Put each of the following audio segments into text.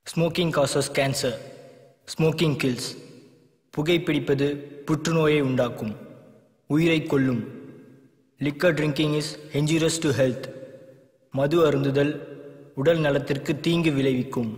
Smoking causes cancer smoking kills புகைப்பிடிப்பது புற்றுநோயை உண்டாக்கும் உயிரை கொல்லும் liquor drinking is injurious to health மது அருந்துதல் உடல் நலத்திற்கு தீங்கு விளைவிக்கும்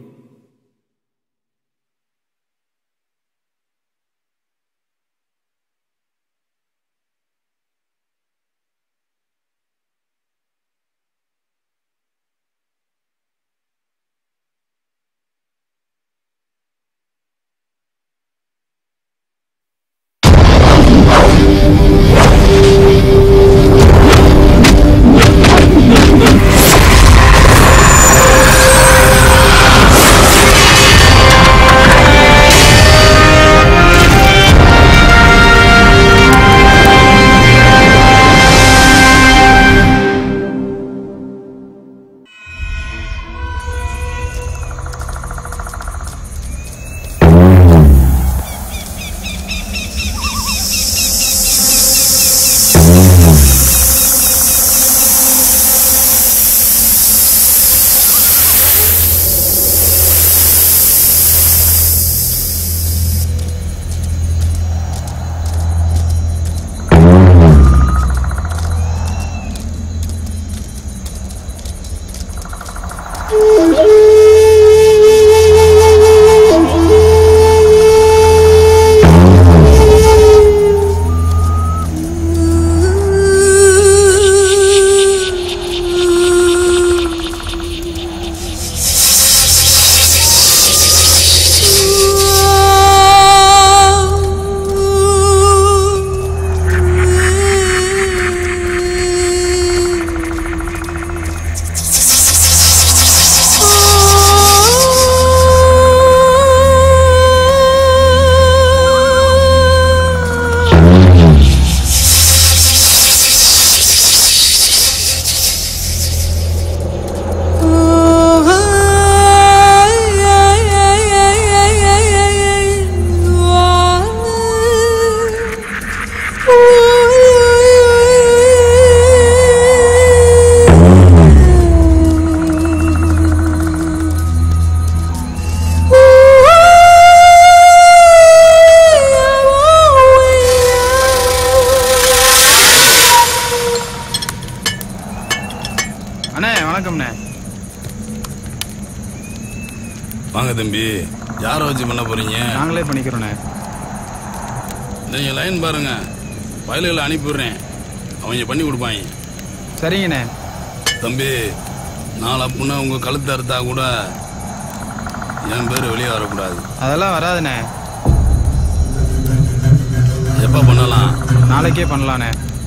அண்ணே வணக்கம்ண்ணே வாங்க தம்பி யாரை வச்சு பண்ண போறீங்க நாங்களே பண்ணிக்கிறோண்ணே நீங்க லைன் பாருங்க பயலுகளை அனுப்பிடுறேன் அவங்க பண்ணி கொடுப்பாங்க சரிங்கண்ணே தம்பி நாளை புண்ண உங்க கழுத்து அறுத்தா கூட என் பேர் வெளியே வரக்கூடாது அதெல்லாம் வராதுண்ணே எப்ப பண்ணலாம் நாளைக்கே பண்ணலாண்ணே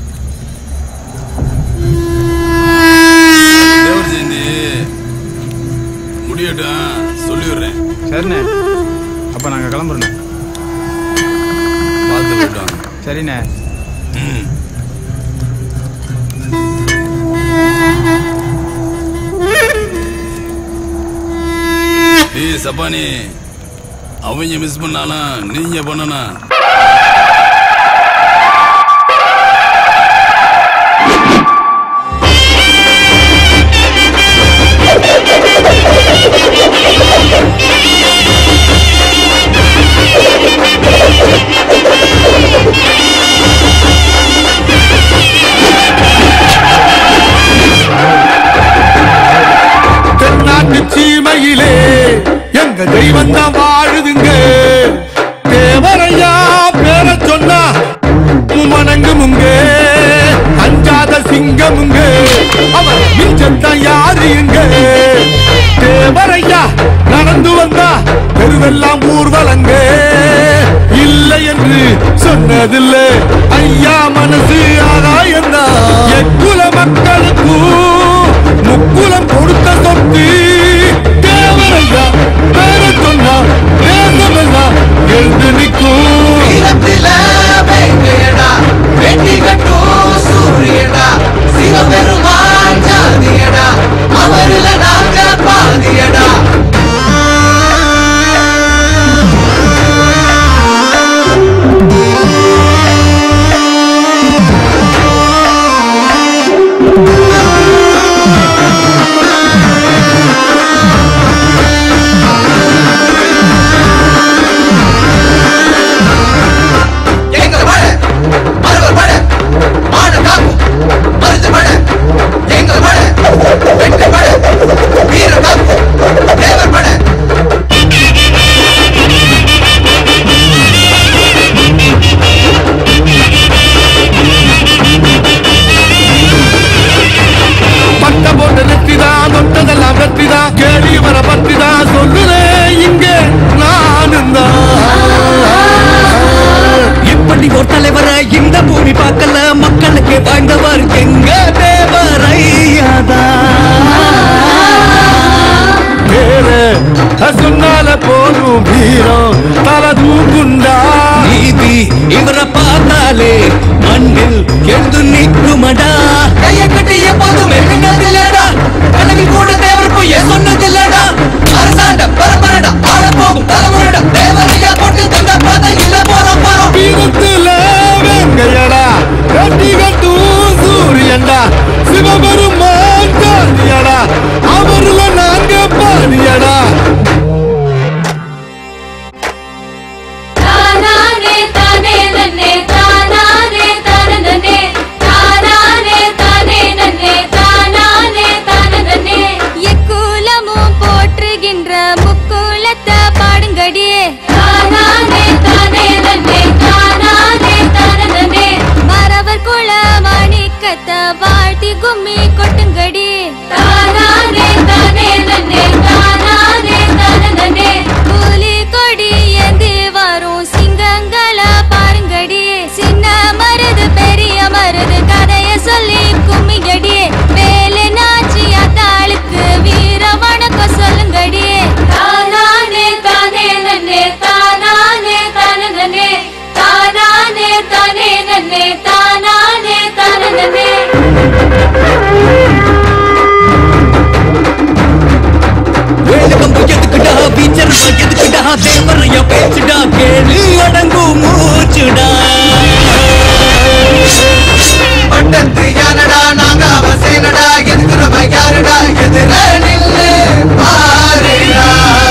தேவர் ஜெயந்தி முடியட்டும் சொல்லிடுறேன் சரிண்ணே அப்போ நாங்கள் கிளம்புறோண்ணே பார்த்து போயிட்டோம் சரிண்ணே ம் டேய் சப்பானி அவங்க மிஸ் பண்ணாலும் நீங்க பண்ணணும் தென்னாட்டு சீமையிலே எங்க தெய்வம் தான் வாழுதுங்க தேவரையா பேர சொன்னா மணங்குமுங்க அஞ்சாத சிங்கமுங்க அவர் மிஞ்சத்தான் யாரு எங்க தேவரையா நடந்து வந்தா தெருவெல்லாம் ஊர்வலங்க இல்லை என்று சொன்னதில்ல ஐயா மனசு ஆகாயந்தா எக்குல மக்களுக்கும் முக்குலம் கொடுத்த சொத்து தேவரையா பேர சொன்னா தேசமெல்லாம் எழுந்து நிற்கும் வீரத்தில வேங்கையடா வெட்டி கட்டும் சூரியடா சிவபெருமான் ஜாதியடா அவருல நாங்க பாதியடா இப்படி ஒரு தலைவரை இந்த பூமி பார்க்கல மக்களுக்கு வாழ்ந்தவர் எங்க தேவரையாதான் பேரு சொன்னால போதும் வீரம் தல தூக்குண்டா நீதி இவரை பார்த்தாலே மண்ணில் எழுந்து நிற்குமடா கைய கட்டி எப்போதும் எழுந்ததில்லடா கனவில் கூட தேவர் பொய்ய சொன்னதில்லடா அரசாண்ட பரம்பரடா ஆள போகும் தலைமுறைடா தேவரையா போட்டு தந்த பாதை இல்ல போறோம் போறோம் வீரத்துல வெங்கையடா கட்டி கட்டும் சூரியன்டா சிவபெருமான் காந்தியடா அவருல நாங்க பாடியடா தானானே தானே நன்னே தானானே தானனனே தானானே தானே நன்னே தானானே தானனனே எக்குலமும் போற்றுகின்ற முக்குலத்தை பாடுங்கடியே தானானே தானே நன்னே தானானே தானனனே மறவர் குல மாணிக்கத்தை வாழ்த்தி கும்மி கொட்டுங்கடி தானானே தானே நன்னே தானானே தானனனே புலி கொடி ஏந்தி வரும் சிங்கங்கள பாருங்கடி சின்ன மருது பெரிய மருது கதைய சொல்லி கும்மிங்கடி வேலை நாச்சி அத்தாளுக்கு வீர வணக்கம் சொல்லுங்கடி தானானே தானே நன்னே தானானே தானனனே தானானே தானே நன்னே தானானே தானனனே வேலுகம் எதுக்குடா பீச்சர் எதுக்குடா தேவரையா பேச்சுடா கேளு அடங்கும் மூச்சுடா பட்டத்து யானடா நாங்க அவசேனடா எதுக்குறவ யாருடா எதிர நில்லு பாருடா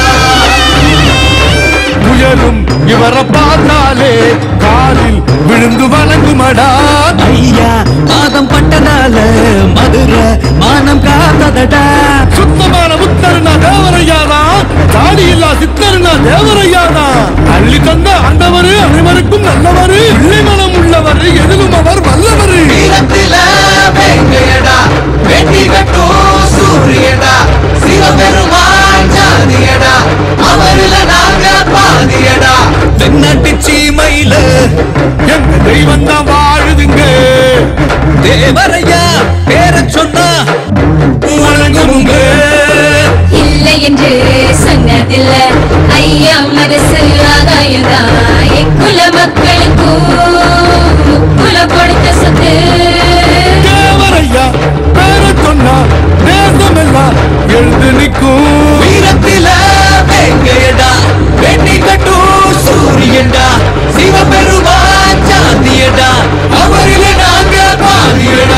உயரும் இவரை பார்த்தாலே காலில் விழுந்து வணங்குமடா ஐயா பாதம் பட்டதால மதுரை மானம் காத்ததடா சுத்தமான முத்தருனா தேவரையாதா தாடி இல்லா சித்தருனா தேவரையாதா அள்ளி தந்த ஆண்டவரு அனைவருக்கும் நல்லவரு பிள்ளை மனம் உள்ளவர் எதிலும் அவர் வல்லவரு வீரத்தில வெங்கையடா வெட்டி கட்டும் சூரியடா சிவபெருமான் ஜாதியடா அவரில நாங்க பாதியடா தென்னாட்டு சீமையில எங்க தெய்வம் தான் வாழுதுங்க தேவரையா பேர சொன்னா வணங்குமுங்க இல்லை என்று சொன்னதில்ல ஐயா மனசு ஆதாயம்தான் எக்குல மக்களுக்கும் குல கொடுத்த சொத்து தேவரையா பேர சொன்னா தேசமெல்லாம் எழுந்து நிற்கும் வீரத்தில வெங்கையடா வெட்டி கட்டும் சூரியடா சிவபெருமான் ஜாதியடா அவரில நாங்க பாதியடா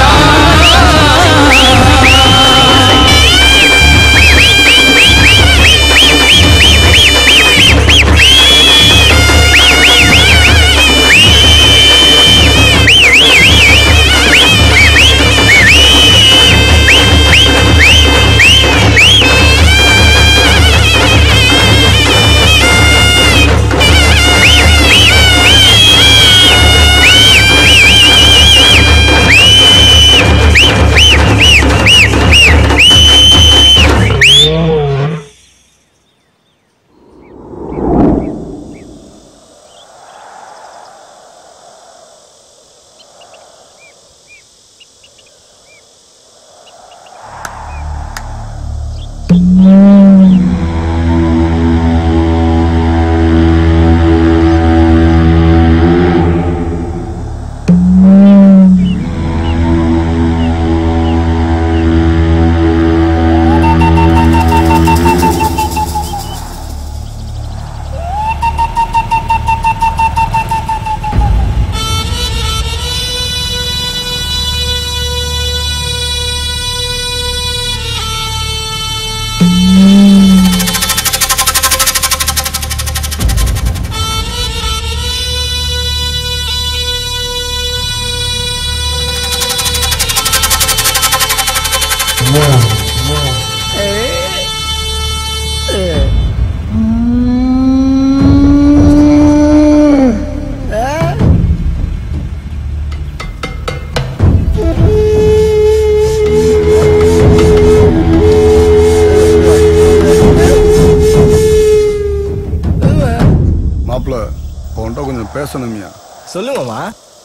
மாப்பிள்ள உன்கிட்ட கொஞ்சம் பேசணுமியா சொல்லுங்கம்மா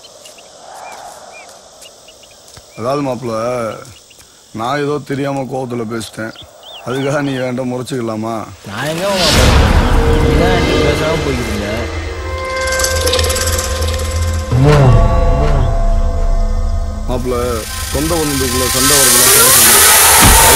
அதாவது மாப்பிள்ள நான் ஏதோ தெரியாம கோவத்தில் பேசிட்டேன் அதுக்காக நீ என்கிட்ட முறைச்சிக்கலாமா நான் எங்க உங்க அப்பா நீதான் என்கிட்ட பேசாம போய்க்கிறீங்க மாப்பிள்ள சொந்த பந்தத்துக்குள்ள சண்டை வரதுலாம்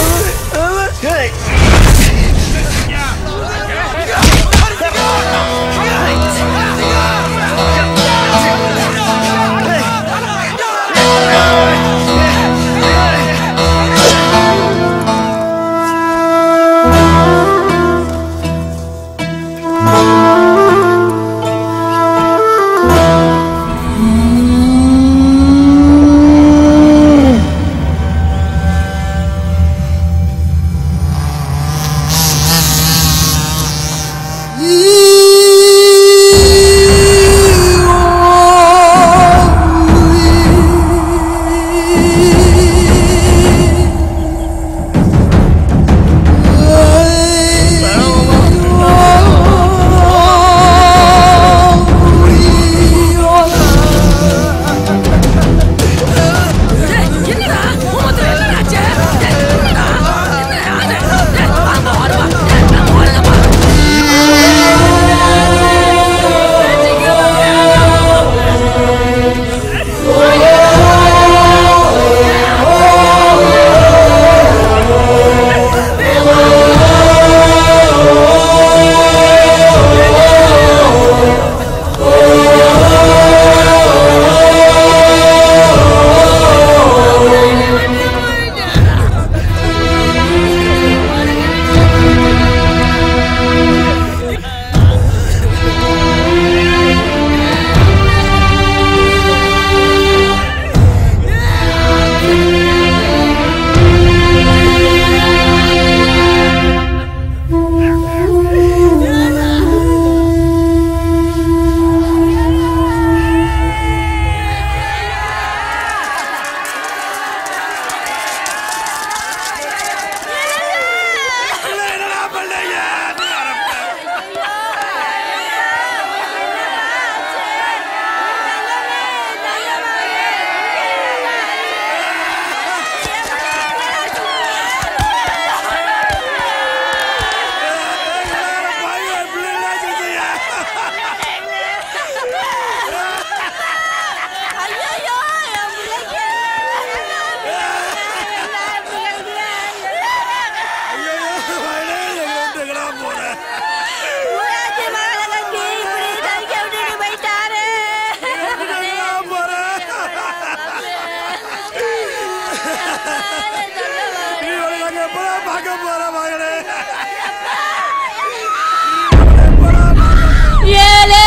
ஏலே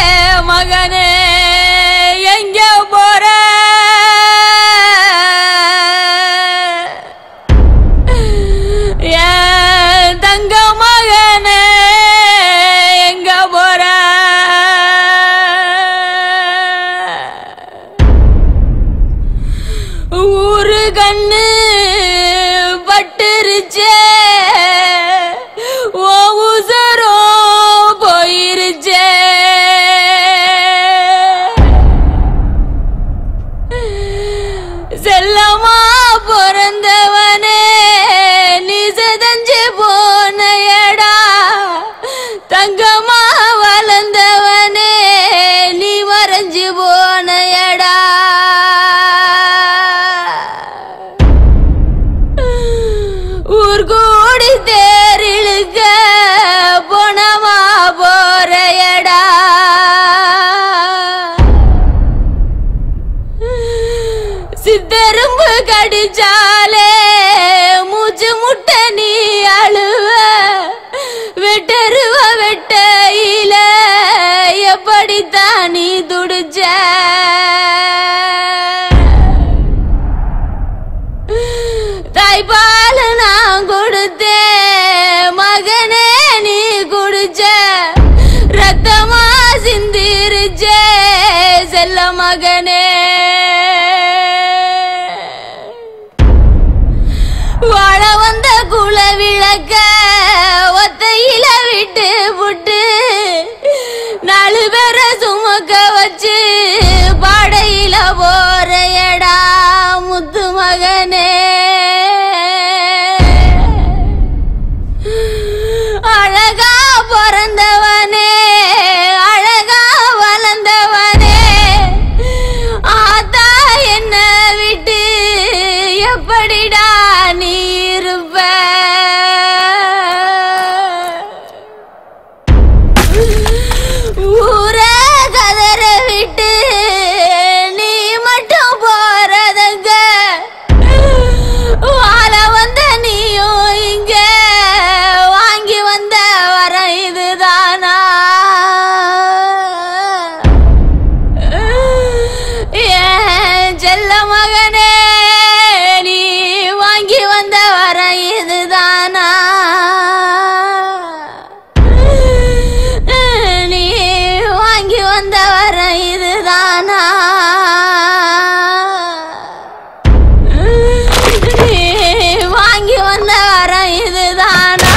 மகனே எங்க போற ஏன் தங்க மகனே எங்க போற ஊரு கண்ணு பட்டுருச்சே ஓ உசரோ போயிருச்சே செல்லமா பிறந்தவனே நீ செதஞ்சு போனையடா தங்கமா வளர்ந்தவனே நீ மறைஞ்சு போனையடா ஊர் கூடி தேரிழுக்க போனமா போறையடா சித்தரும்பு கடிச்சாலே மூச்சு முட்டை நீ அழுவ வெட்டருவ வெட்டையில எப்படித்தான் நீ துடிச்ச தாய்ப்பால் நான் கொடுத்தேன் மகனே நீ குடிச்ச ரத்தமா சிந்திருச்ச செல்ல மகனே வாழ வந்த குல விளக்க ஒத்தையில விட்டு புட்டு நாலு பேரை சுமக்க வச்சு செல்ல மகனே நீ வாங்கி வந்த வரம் இதுதானா நீ வாங்கி வந்த வரம் இதுதானா நீ வாங்கி வந்த வரம் இதுதானா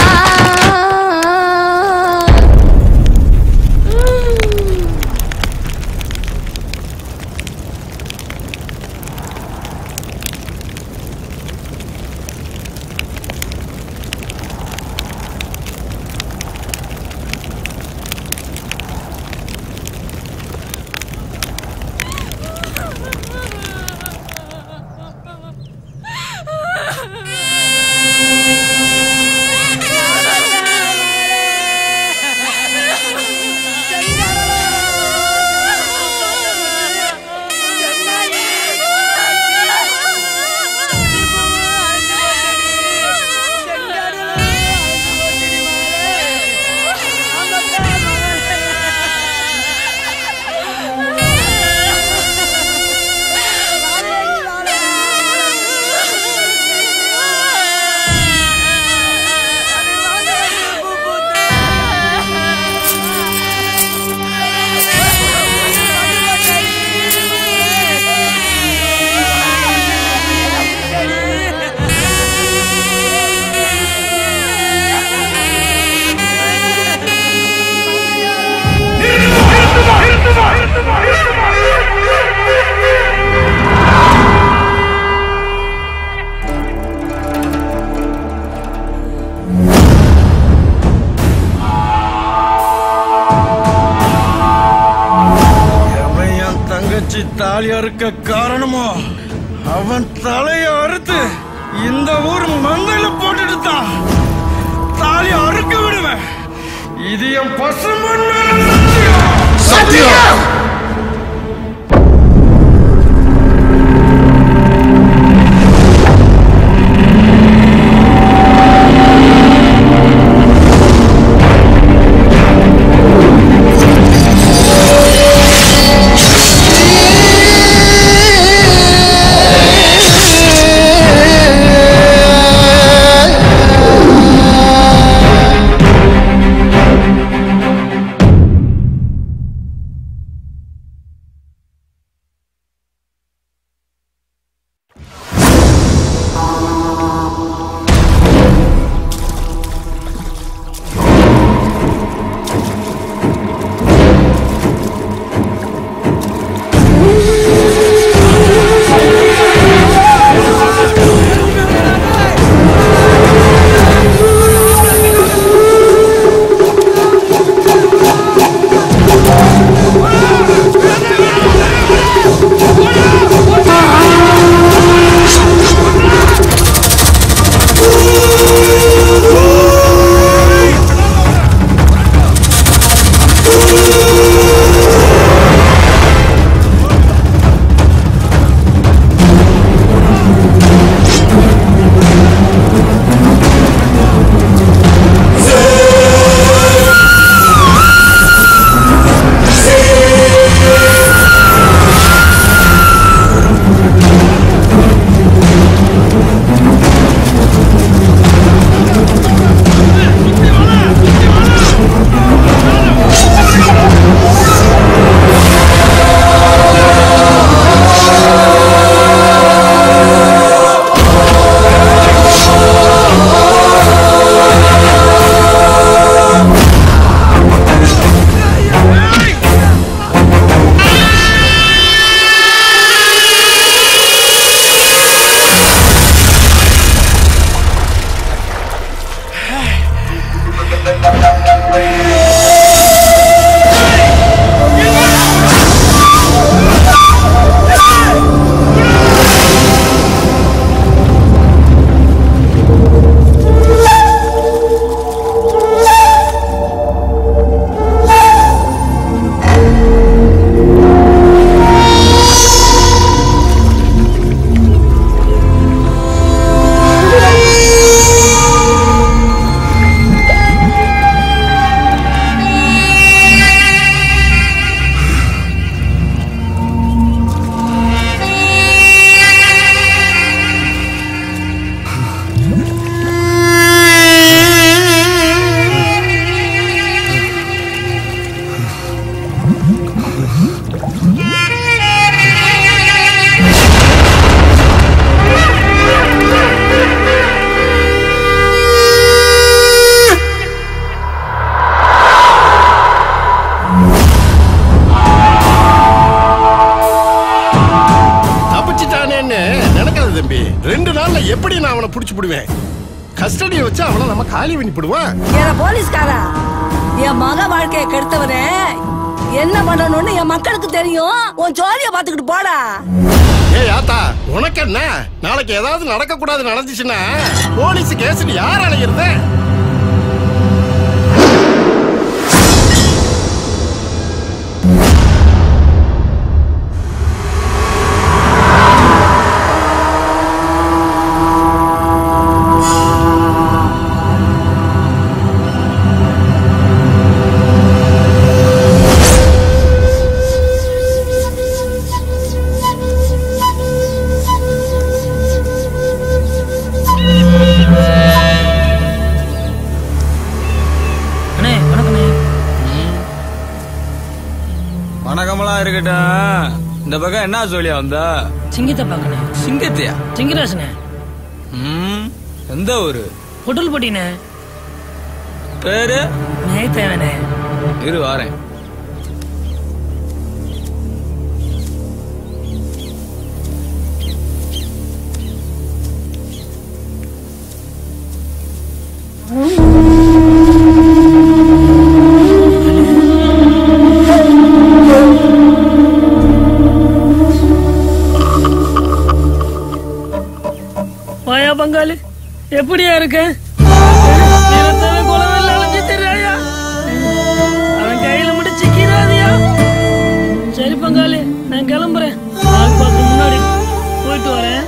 அவன் என் தங்கச்சி தாலி அறுக்க காரணமோ அவன் தலைய அறுத்து இந்த ஊர் மந்தையில போட்டுட்டு தான் தாலி அறுக்க விடுவேன் இது என் பசுமன் மேல சத்தியம். அவனை புடிச்சு விடுவேன் கஸ்டடியை வச்சு அவனை நம்ம காலி பண்ணி விடுவான் ஏற போலீஸ்காரா என் மக வாழ்க்கையை கெடுத்தவனே என்ன பண்ணணும்னு என் மக்களுக்கு தெரியும் உன் ஜோலிய பாத்துக்கிட்டு போடா ஏய் ஆத்தா உனக்கு என்ன நாளைக்கு ஏதாவது நடக்க கூடாது நடந்துச்சுன்னா போலீஸ் கேஸ் யார் அலைகிறது அண்ணே வணக்கண்ணே வணக்கமெல்லாம் இருக்கட்டும் இந்த பக்கம் என்ன சொல்லியா வந்தா சிங்கத்தை பார்க்கண்ணே சிங்கத்தியா சிங்கராசனே ம் எந்த ஊரு ஹோட்டல் போட்டினே பேரு நேத்தேவனே இரு வாரேன் வாயா பங்காளி எப்படியா இருக்க நிறத்தவே குளவில் அலைஞ்சு தெரியாயா அவன் கையில மட்டும் சிக்கிறாதியா சரி பங்காளி நான் கிளம்புறேன் ஆள் பார்க்க முன்னாடி போயிட்டு வரேன்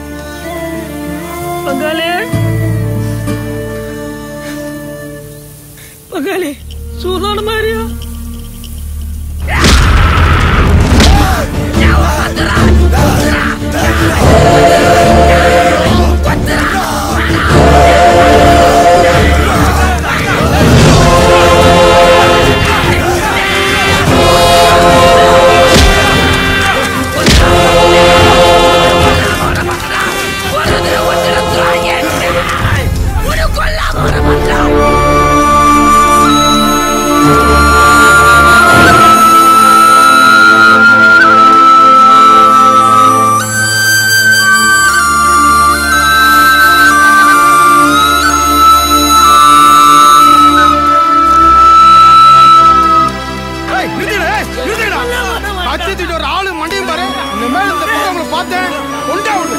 பங்காளி பங்காளி சூதான மாதிரியா ஏய், நிறுத்திடு, ஏய், நிறுத்திடுடா. கத்தி தூக்கிட்டு ஒரு ஆளு மண்டையும் பாரு இனிமேல் இந்த பக்கம் உங்களை பார்த்தேன் கொண்டா விடு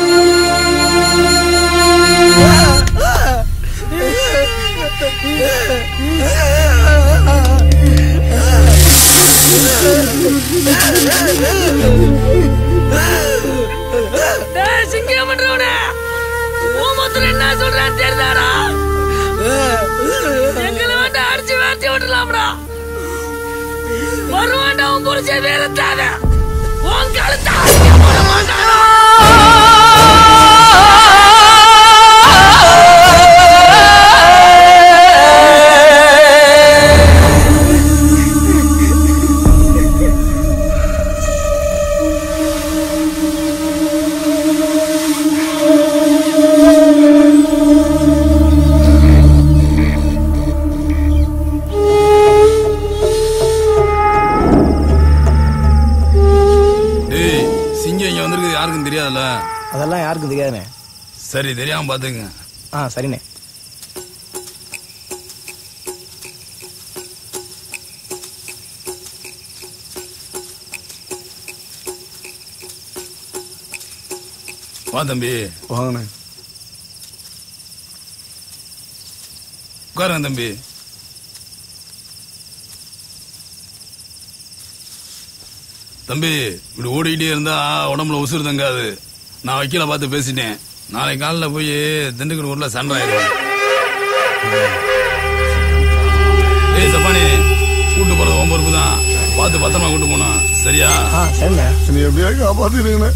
டேய் சிங்கம் பண்றவனே ஓமத்துல என்ன சொல்றான்னு தெரியுதாடா எங்களை வந்து அடிச்சு வேட்டி விடலாம்டா வருவான்டா உன் புரிச்ச வீரத்தாத உன் கழுத்தா போட மாட்டானா டேய் சிங்கம் இங்க வந்திருக்கு யாருக்கும் தெரியாதுல்ல அதெல்லாம் யாருக்கும் தெரியாதுண்ணே சரி தெரியாம பாத்துங்க ஆ சரிண்ணே வா தம்பி வாங்கண்ணே உட்காருங்க தம்பி தம்பி இப்படி ஓடிக்கிட்டே இருந்தா உடம்புல உசுறு தங்காது நான் வக்கீல பார்த்து பேசிட்டேன் நாளை காலைல போய் திண்டுக்கல் ஊர்ல சண்டை ஆயிடுவேன் ஏய் சப்பானி கூட்டு போறது உன் பொறுப்பு தான் பார்த்து பத்திரமா கூட்டு போனோம் சரியா ஆ சரிண்ணே நீ எப்படியா காப்பாத்திருங்கண்ணே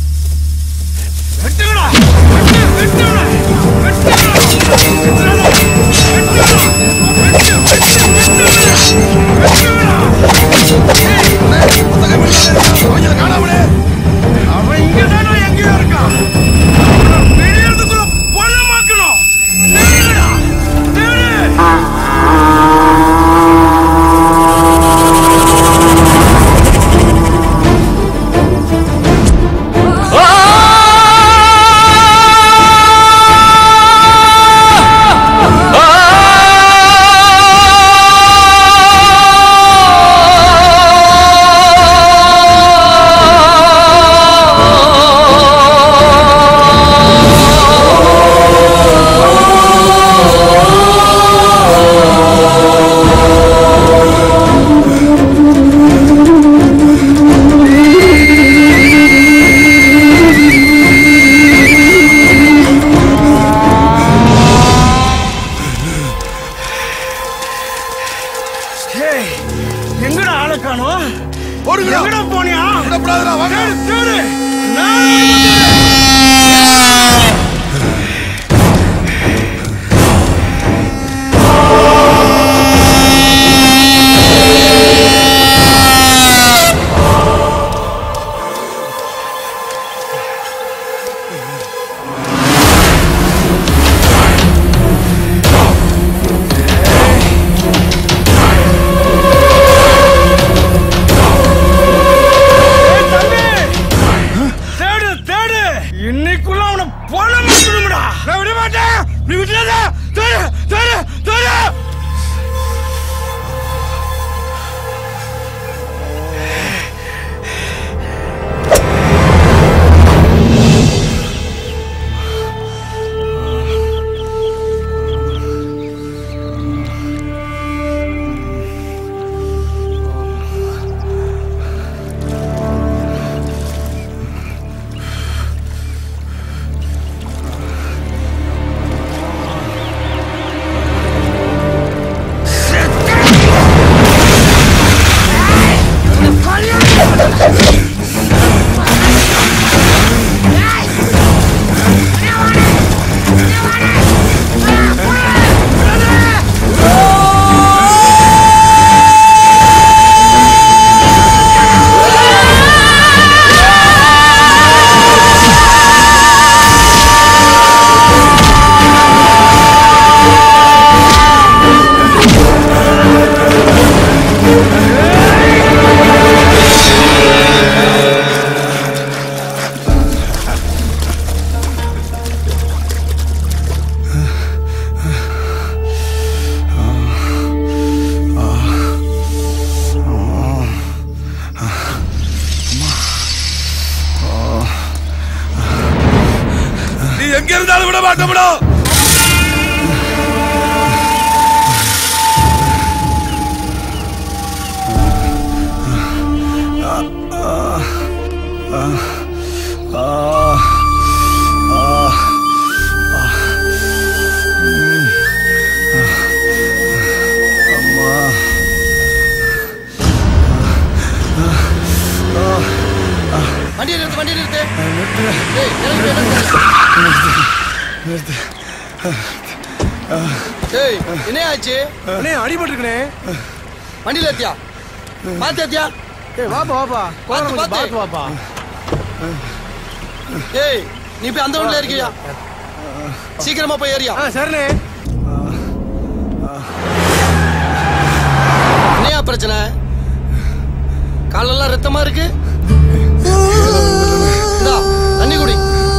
அவன் இங்க தானே எங்கேயோ இருக்கான் அவனை வெளியேறதுக்குள்ள பணமாக்கணும் தேடுடா தேடு ஆ நீ எங்க இருந்தாலும் விட மாட்டோம்டா வண்டியை நிறுத்து வண்டியை நிறுத்து ஏய், இறங்கி போய் நிறுத்து. ஏய் என்ன ஆச்சு அண்ணே அடிபட்டு இருக்கனே வண்டியில ஏத்தியா பாத்து ஏத்தியா ஏய் வாப்பா வாப்பா பாத்து, கொஞ்சம் பாத்து. பார்த்து வாப்பா ஏய் நீ போய் அந்த வண்டியில இருக்கியா சீக்கிரமா போய் ஏறியா ஆ சரிண்ணே என்னையா பிரச்சனை காலெல்லாம் ரத்தமா இருக்கு இந்தா, தண்ணி குடி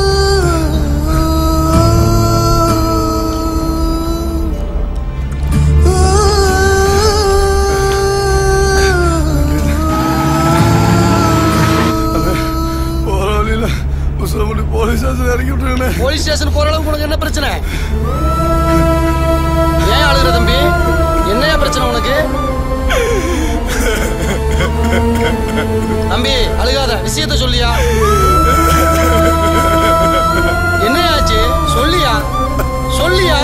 போற வழியில உசுரமட்டி போலீஸ் ஸ்டேஷன் இறக்கி விட்டுருங்கண்ணே போலீஸ் ஸ்டேஷன் போற அளவுக்கு உனக்கு என்ன பிரச்சனை ஏன் அழுகுற தம்பி என்னையா பிரச்சனை உனக்கு தம்பி அழுகாத விஷயத்த சொல்லியா என்னையாச்சு சொல்லியா சொல்லியா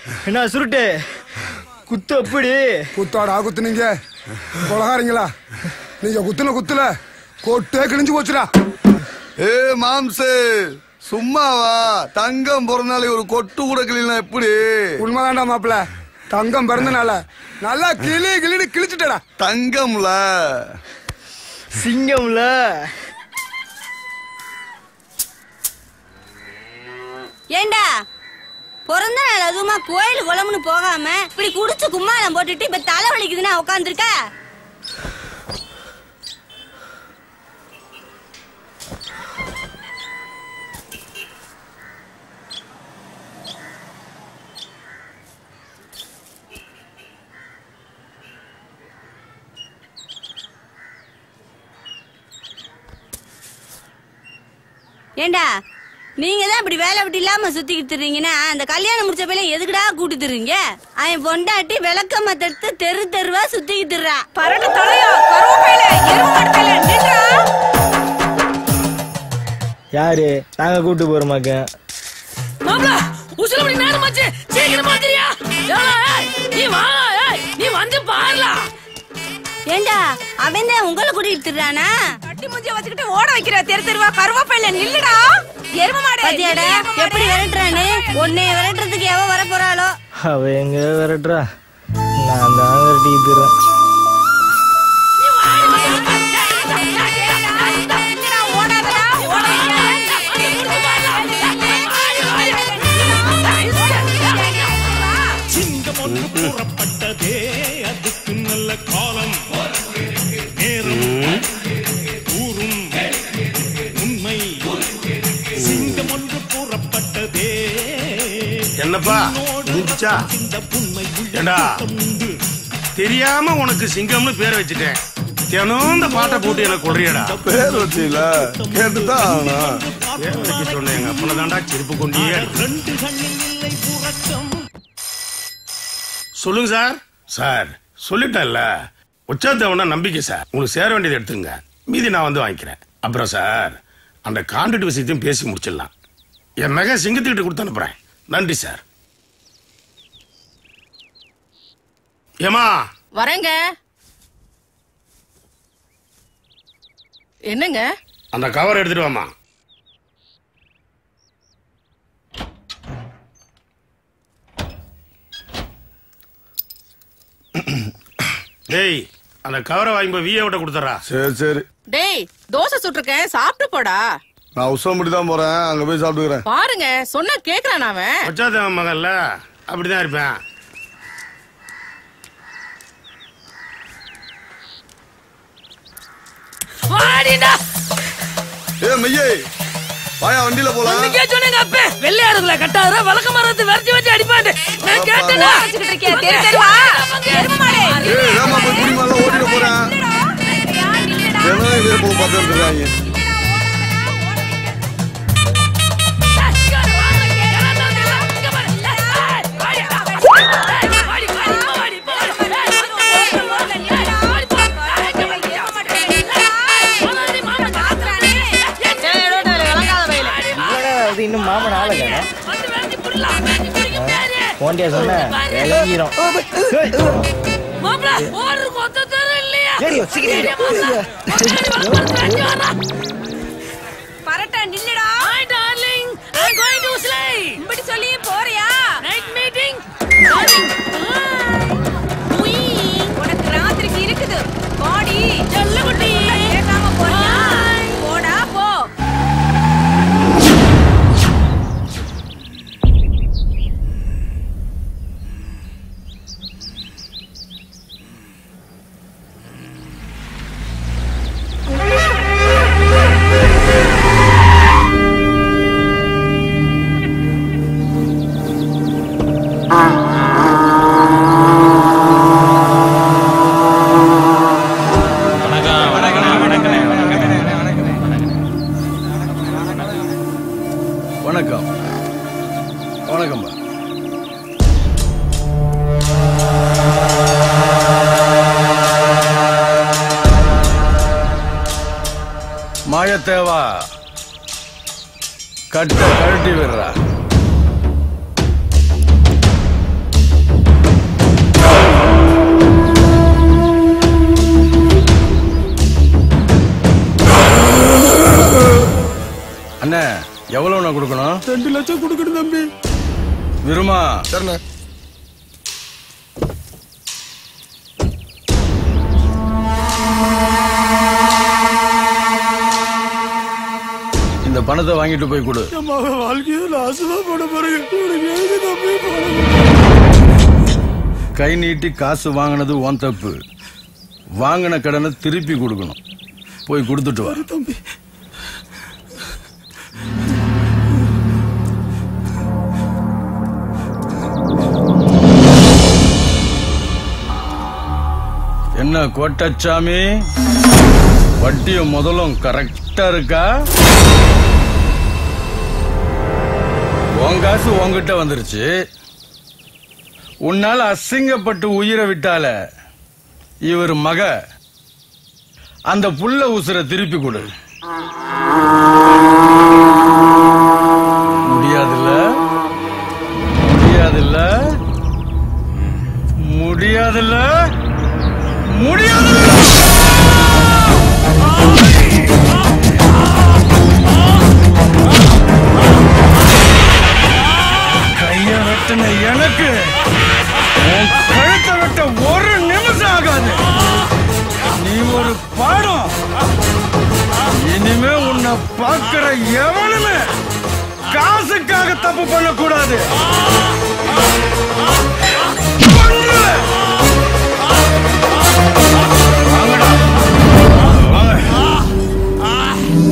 என்ன சுருட்டு குத்து அப்படி குத்தாடா குத்துனீங்க கொலகாரங்களா நீங்க குத்துன குத்துல கொட்டே கிழிஞ்சு போச்சுடா ஏ மாம்சு சும்மாவா தங்கம் பிறந்தாலே ஒரு கொட்டு கூட கிளினா எப்படி உண்மைதான்டா மாப்பிள தங்கம் பிறந்தனால நல்லா கிளி கிளின்னு கிழிச்சுட்டடா தங்கம்ல சிங்கம்ல ஏண்டா பிறந்த நாள் அதுவுமா கோயில் குளம்னு போகாம இப்படி குடிச்சு கும்மாளம் போட்டுட்டு இப்ப தலை வலிக்குதுன்னா உட்காந்துருக்க ஏண்டா நீங்க தான் இப்படி வேலை விட்டு இல்லாம சுத்திக்கிட்டு இருக்கீங்கன்னா அந்த கல்யாணம் முடிச்ச பையில எதுக்குடா கூட்டி தருவீங்க அவன் பொண்டாட்டி விளக்க மத்தெடுத்து தெரு தெருவா சுத்திக்கிட்டு இருறான் பரட்டு தொலையோ கருவேப்பிலை எருமாடு நின்றா யாரு நாங்க கூட்டு போறோமாக்க மாப்ள உசுல மணி நேரமாச்சு சீக்கிரம் மாத்திரியா நீ வா ஏய், நீ வந்து பாருலா ஏண்டா அவன் தான் உங்களை கூட்டிட்டு திர்றானா கட்டி முஞ்சிய வச்சுக்கிட்டு ஓட வைக்கிற தெரு தெருவா கருவேப்பிலை நில்லுடா எரும மாடு பாத்தியாடா எப்படி விரட்டுறான்னு உன்னை விரட்டுறதுக்கு எவ வர போறாளோ அவ எங்க விரட்டுறா நான் தான் விரட்டிட்டு இருக்கேன் சிங்கம் ஒன்று கூறப்பட்டதே அதுக்கு நல்ல காலம் நேரம் கூறும் உண்மை சிங்கம் ஒன்று கூறப்பட்டதே என்னப்பா முடிஞ்சுச்சா ஏண்டா தெரியாம உனக்கு சிங்கம்னு பேர் வச்சுட்டேன் தினம் இந்த பாட்டை போட்டு எனக்கு கொள்றியடா பேர் வச்சீல கேட்டுதான் ஆகணும் பேர் வைக்க சொன்னேன் எங்க அப்பனை தாண்டா செருப்பு கொண்டே ரெண்டு கண்ணில் இல்லை புறக்கம் சொல்லுங்க சார் சார் சொல்லிட்டேன்ல உச்சாத்தவனா நம்பிக்கை சார் உங்களுக்கு சேர வேண்டியதை எடுத்துங்க மீதி நான் வந்து வாங்கிக்கிறேன் அப்புறம் சார் அந்த கான்ட்ராக்ட் விஷயத்தையும் பேசி முடிச்சிடலாம் என் நகை சிங்கத்துக்கிட்ட கொடுத்து அனுப்புறேன் நன்றி சார் ஏமா வரேங்க என்னங்க அந்த கவர் எடுத்துட்டு வாமா டேய் அந்த கவரை வாங்கி போய் விஏ விட்ட கொடுத்துறா சரி சரி டேய் தோசை சுட்டிருக்கேன் சாப்பிட்டு போடா நான் உசம்படி தான் போறேன் அங்க போய் சாப்பிட்டுக்கிறேன் பாருங்க சொன்னா கேக்குறான் அவன் வச்சாதவன் மகன்ல அப்படிதான் இருப்பேன் வாடிடா ஏ மையே வாயா வண்டியில போலாம் உனக்கே சொன்னேங்க அப்பே வெள்ளையாடுதுல கட்டாத வழக்க மரத்து விரட்டி வச்சு அடிப்பாண்டு நான் கேட்டேனா தெரு தெருவா எரும மாடு ஏய் ஏமா போய் குடிமால ஓட்டிட போறேன் தினம் இதே போல பார்த்து இருக்காங்க அது இன்னும் மாமன் ஆளுங்க போண்டியா சொன்ன விளங்கிரும் மாப்ள ஓடுறது மொத்த தெரு இல்லையா ஏறியோ, சீக்கிரம் ஏறியோ. பரட்டா நில்லுடா hi darling I am going to slay இப்படி சொல்லி போறியா நைட் மீட்டிங் உனக்கு ராத்திரிக்கு இருக்குது பாடி செல்ல குட்டி கேட்காம போறியா போடா போ வணக்கம் வணக்கம்பா மாயத்தேவா கட்ட கழட்டி விடுறா ரெண்டு லட்சம் கொடுக்கணும் தம்பி விருமா சரிண்ணே இந்த பணத்தை வாங்கிட்டு போய் கொடு நம்ம வாழ்க்கையை நாசமா போட போறீங்க உனக்கு எதுக்கு தம்பி பணம்? கை நீட்டி காசு வாங்கினது உன் தப்பு வாங்கின கடனை திருப்பி கொடுக்கணும் போய் கொடுத்துட்டு வா தம்பி என்ன கோட்டச்சாமி வட்டியும் முதலும் கரெக்டா இருக்கா உன் காசு உன்கிட்ட வந்துருச்சு உன்னால அசிங்கப்பட்டு உயிரை விட்டால இவர் மக அந்த புள்ள உசுரை திருப்பி கொடு முடியாதுல்ல முடியாதுல்ல முடியாதுல்ல முடியாதுல்ல கைய வெட்டின எனக்கு உன் கழுத்தை வெட்ட ஒரு நிமிஷம் ஆகாது நீ ஒரு பாடம் இனிமே உன்னை பார்க்கிற எவனுமே காசுக்காக தப்பு பண்ணக்கூடாது கொன்றுவேன். வாங்கடா. வாங்க.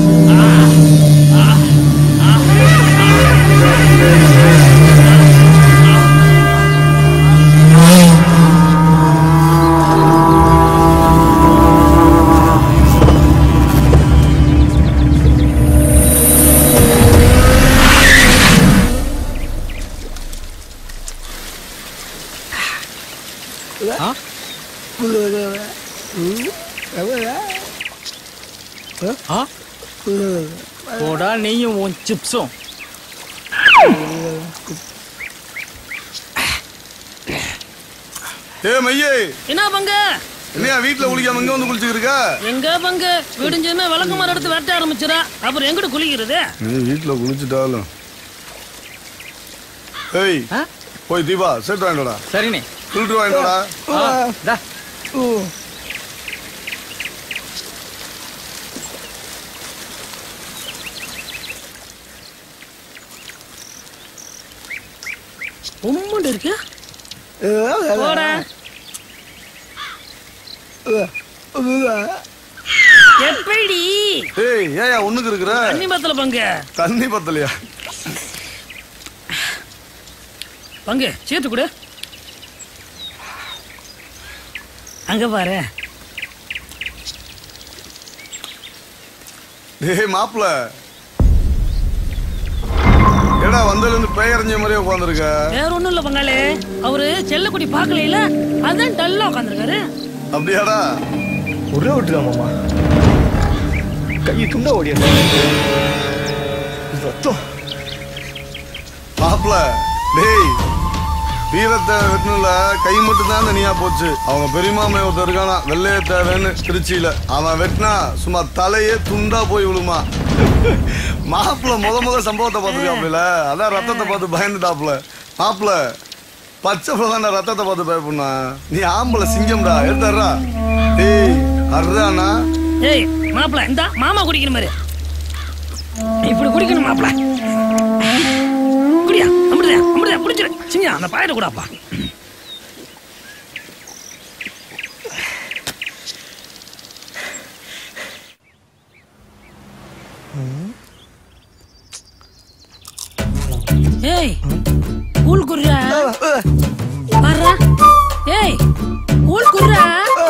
போடா நீயும் உன் சிப்ஸும் ஏ மையே என்ன பங்க என்னையா வீட்டுல குளிக்காம இங்க வந்து குளிச்சுட்டு இருக்க எங்க பங்க விடிஞ்சதுமே விளக்கு மரம் எடுத்து வெட்ட ஆரம்பிச்சிடா அப்புறம் எங்கிட்டு குளிக்கிறது நீ வீட்டுல குளிச்சுட்டாலும் ஏய் போய் தீபா செட் வாங்கிடா சரிண்ணே ஃபில்டர் வாங்கிடா உம்மண்டு இருக்கு போடா எப்படி ஏய் ஏயா ஒண்ணுக்கு இருக்கிற தண்ணி பத்தல பங்கு தண்ணி பத்தலையா பங்கு சேர்த்து கொடு அங்க பாரு டேய் மாப்பிள ஏடா வந்ததுல இருந்து பேயறிஞ்ச மாதிரியே உட்காந்துருக்க வேற ஒண்ணும் இல்ல பங்காளி அவரு செல்லக்குடி பாக்கல அதான் டல்லா உட்காந்துருக்காரு அப்படியாடா உருள விட்டுருக்கா மாமா கையை துண்டா ஓடியா ரத்தம் மாப்பிள டேய் வீரத்தை வெட்டணும்ல கை மட்டும் தான் தனியா போச்சு அவங்க பெரியமாமே ஒருத்தர் இருக்கானா வெள்ளைய தேவைன்னு திருச்சியில அவன் வெட்டினா சும்மா தலையே துண்டா போய் விழுமா மாப்பிள முத முத சம்பவத்தை பார்த்துருக்காப்ல அதான் ரத்தத்தை பார்த்து பயந்துட்டாப்ல மாப்பிள பச்சை பிள்ளை ரத்தத்தை பார்த்து பயப்படா நீ ஆம்பளை சிங்கம்டா எடுத்தாரா டேய் அர்றானா ஏய் மாப்பிள இந்த மாமா குடிக்கிற மாதிரி இப்படி குடிக்கணும் மாப்பிள குடியா அமிர்தா அமிர்தா குடிச்சிரு சிங்க அந்த பாயிர கூடாப்பா ஏய் கூழ் குர்ரா வர்றா ஏய் கூழ் குர்ரா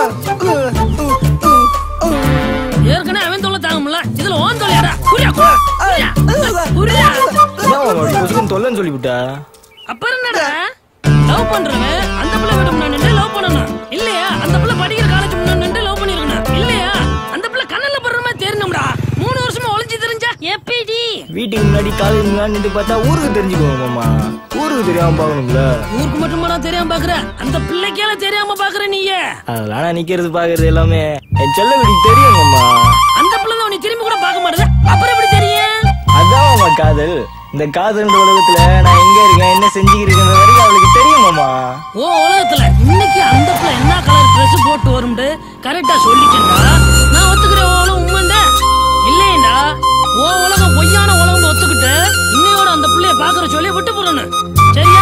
ஏற்கனவே அவன் தொல்லை தாங்க முடியல இதுல ஓன் தொல்லையாடா குரியா குரியா குரியா புதுக்கும் தொல்லைன்னு சொல்லிவிட்டா அப்புறம் என்னடா லவ் பண்றவன் அந்த பிள்ளை விட முன்னாடி லவ் பண்ணணும் இல்லையா அந்த பிள்ளை படிக்கிற காலேஜ் முன்னாடி லவ் பண்ணிருக்கணும் இல்லையா அந்த பிள்ளை கண்ணுல படுற மாதிரி தெரியணும்டா மூணு வருஷமா ஒளிஞ்சு தெரிஞ்சா எப்படி வீட்டுக்கு முன்னாடி காலேஜ் முன்னாடி நின்று பார்த்தா ஊருக்கு தெரிஞ்சுக்குவோம் மாமா ஊருக்கு தெரியாம பார்க்கணும்ல ஊருக்கு மட்டும் தெரியாம பாக்குற அந்த பிள்ளைக்கால தெரியாம பாக்குற நீயே அதெல்லாம் நான் நிக்கிறது பாக்குறது எல்லாமே என் செல்ல வீட்டுக்கு தெரியும் மாமா அந்த பிள்ளை தான் உன்னை திரும்பி கூட பார்க்க மாட்டேது அப்புறம் எப்படி தெரியும் அதான் மாமா காதல் இந்த காதல் உலகத்துல நான் எங்க இருக்கேன் என்ன செஞ்சுக்கிறேன் வரைக்கும் அவளுக்கு தெரியுமாமா ஓ உலகத்துல இன்னைக்கு அந்த பிள்ளை என்ன கலர் ட்ரெஸ் போட்டு வரும்னு கரெக்டா சொல்லிட்டேன்டா நான் ஒத்துக்கிறேன் உன் உலகம் உண்மைண்டா இல்லையேண்டா ஓ உலகம் பொய்யான உலகம்னு ஒத்துக்கிட்டு இன்னையோட அந்த பிள்ளைய பாக்குற சொல்லி விட்டு போறேன்னு சரியா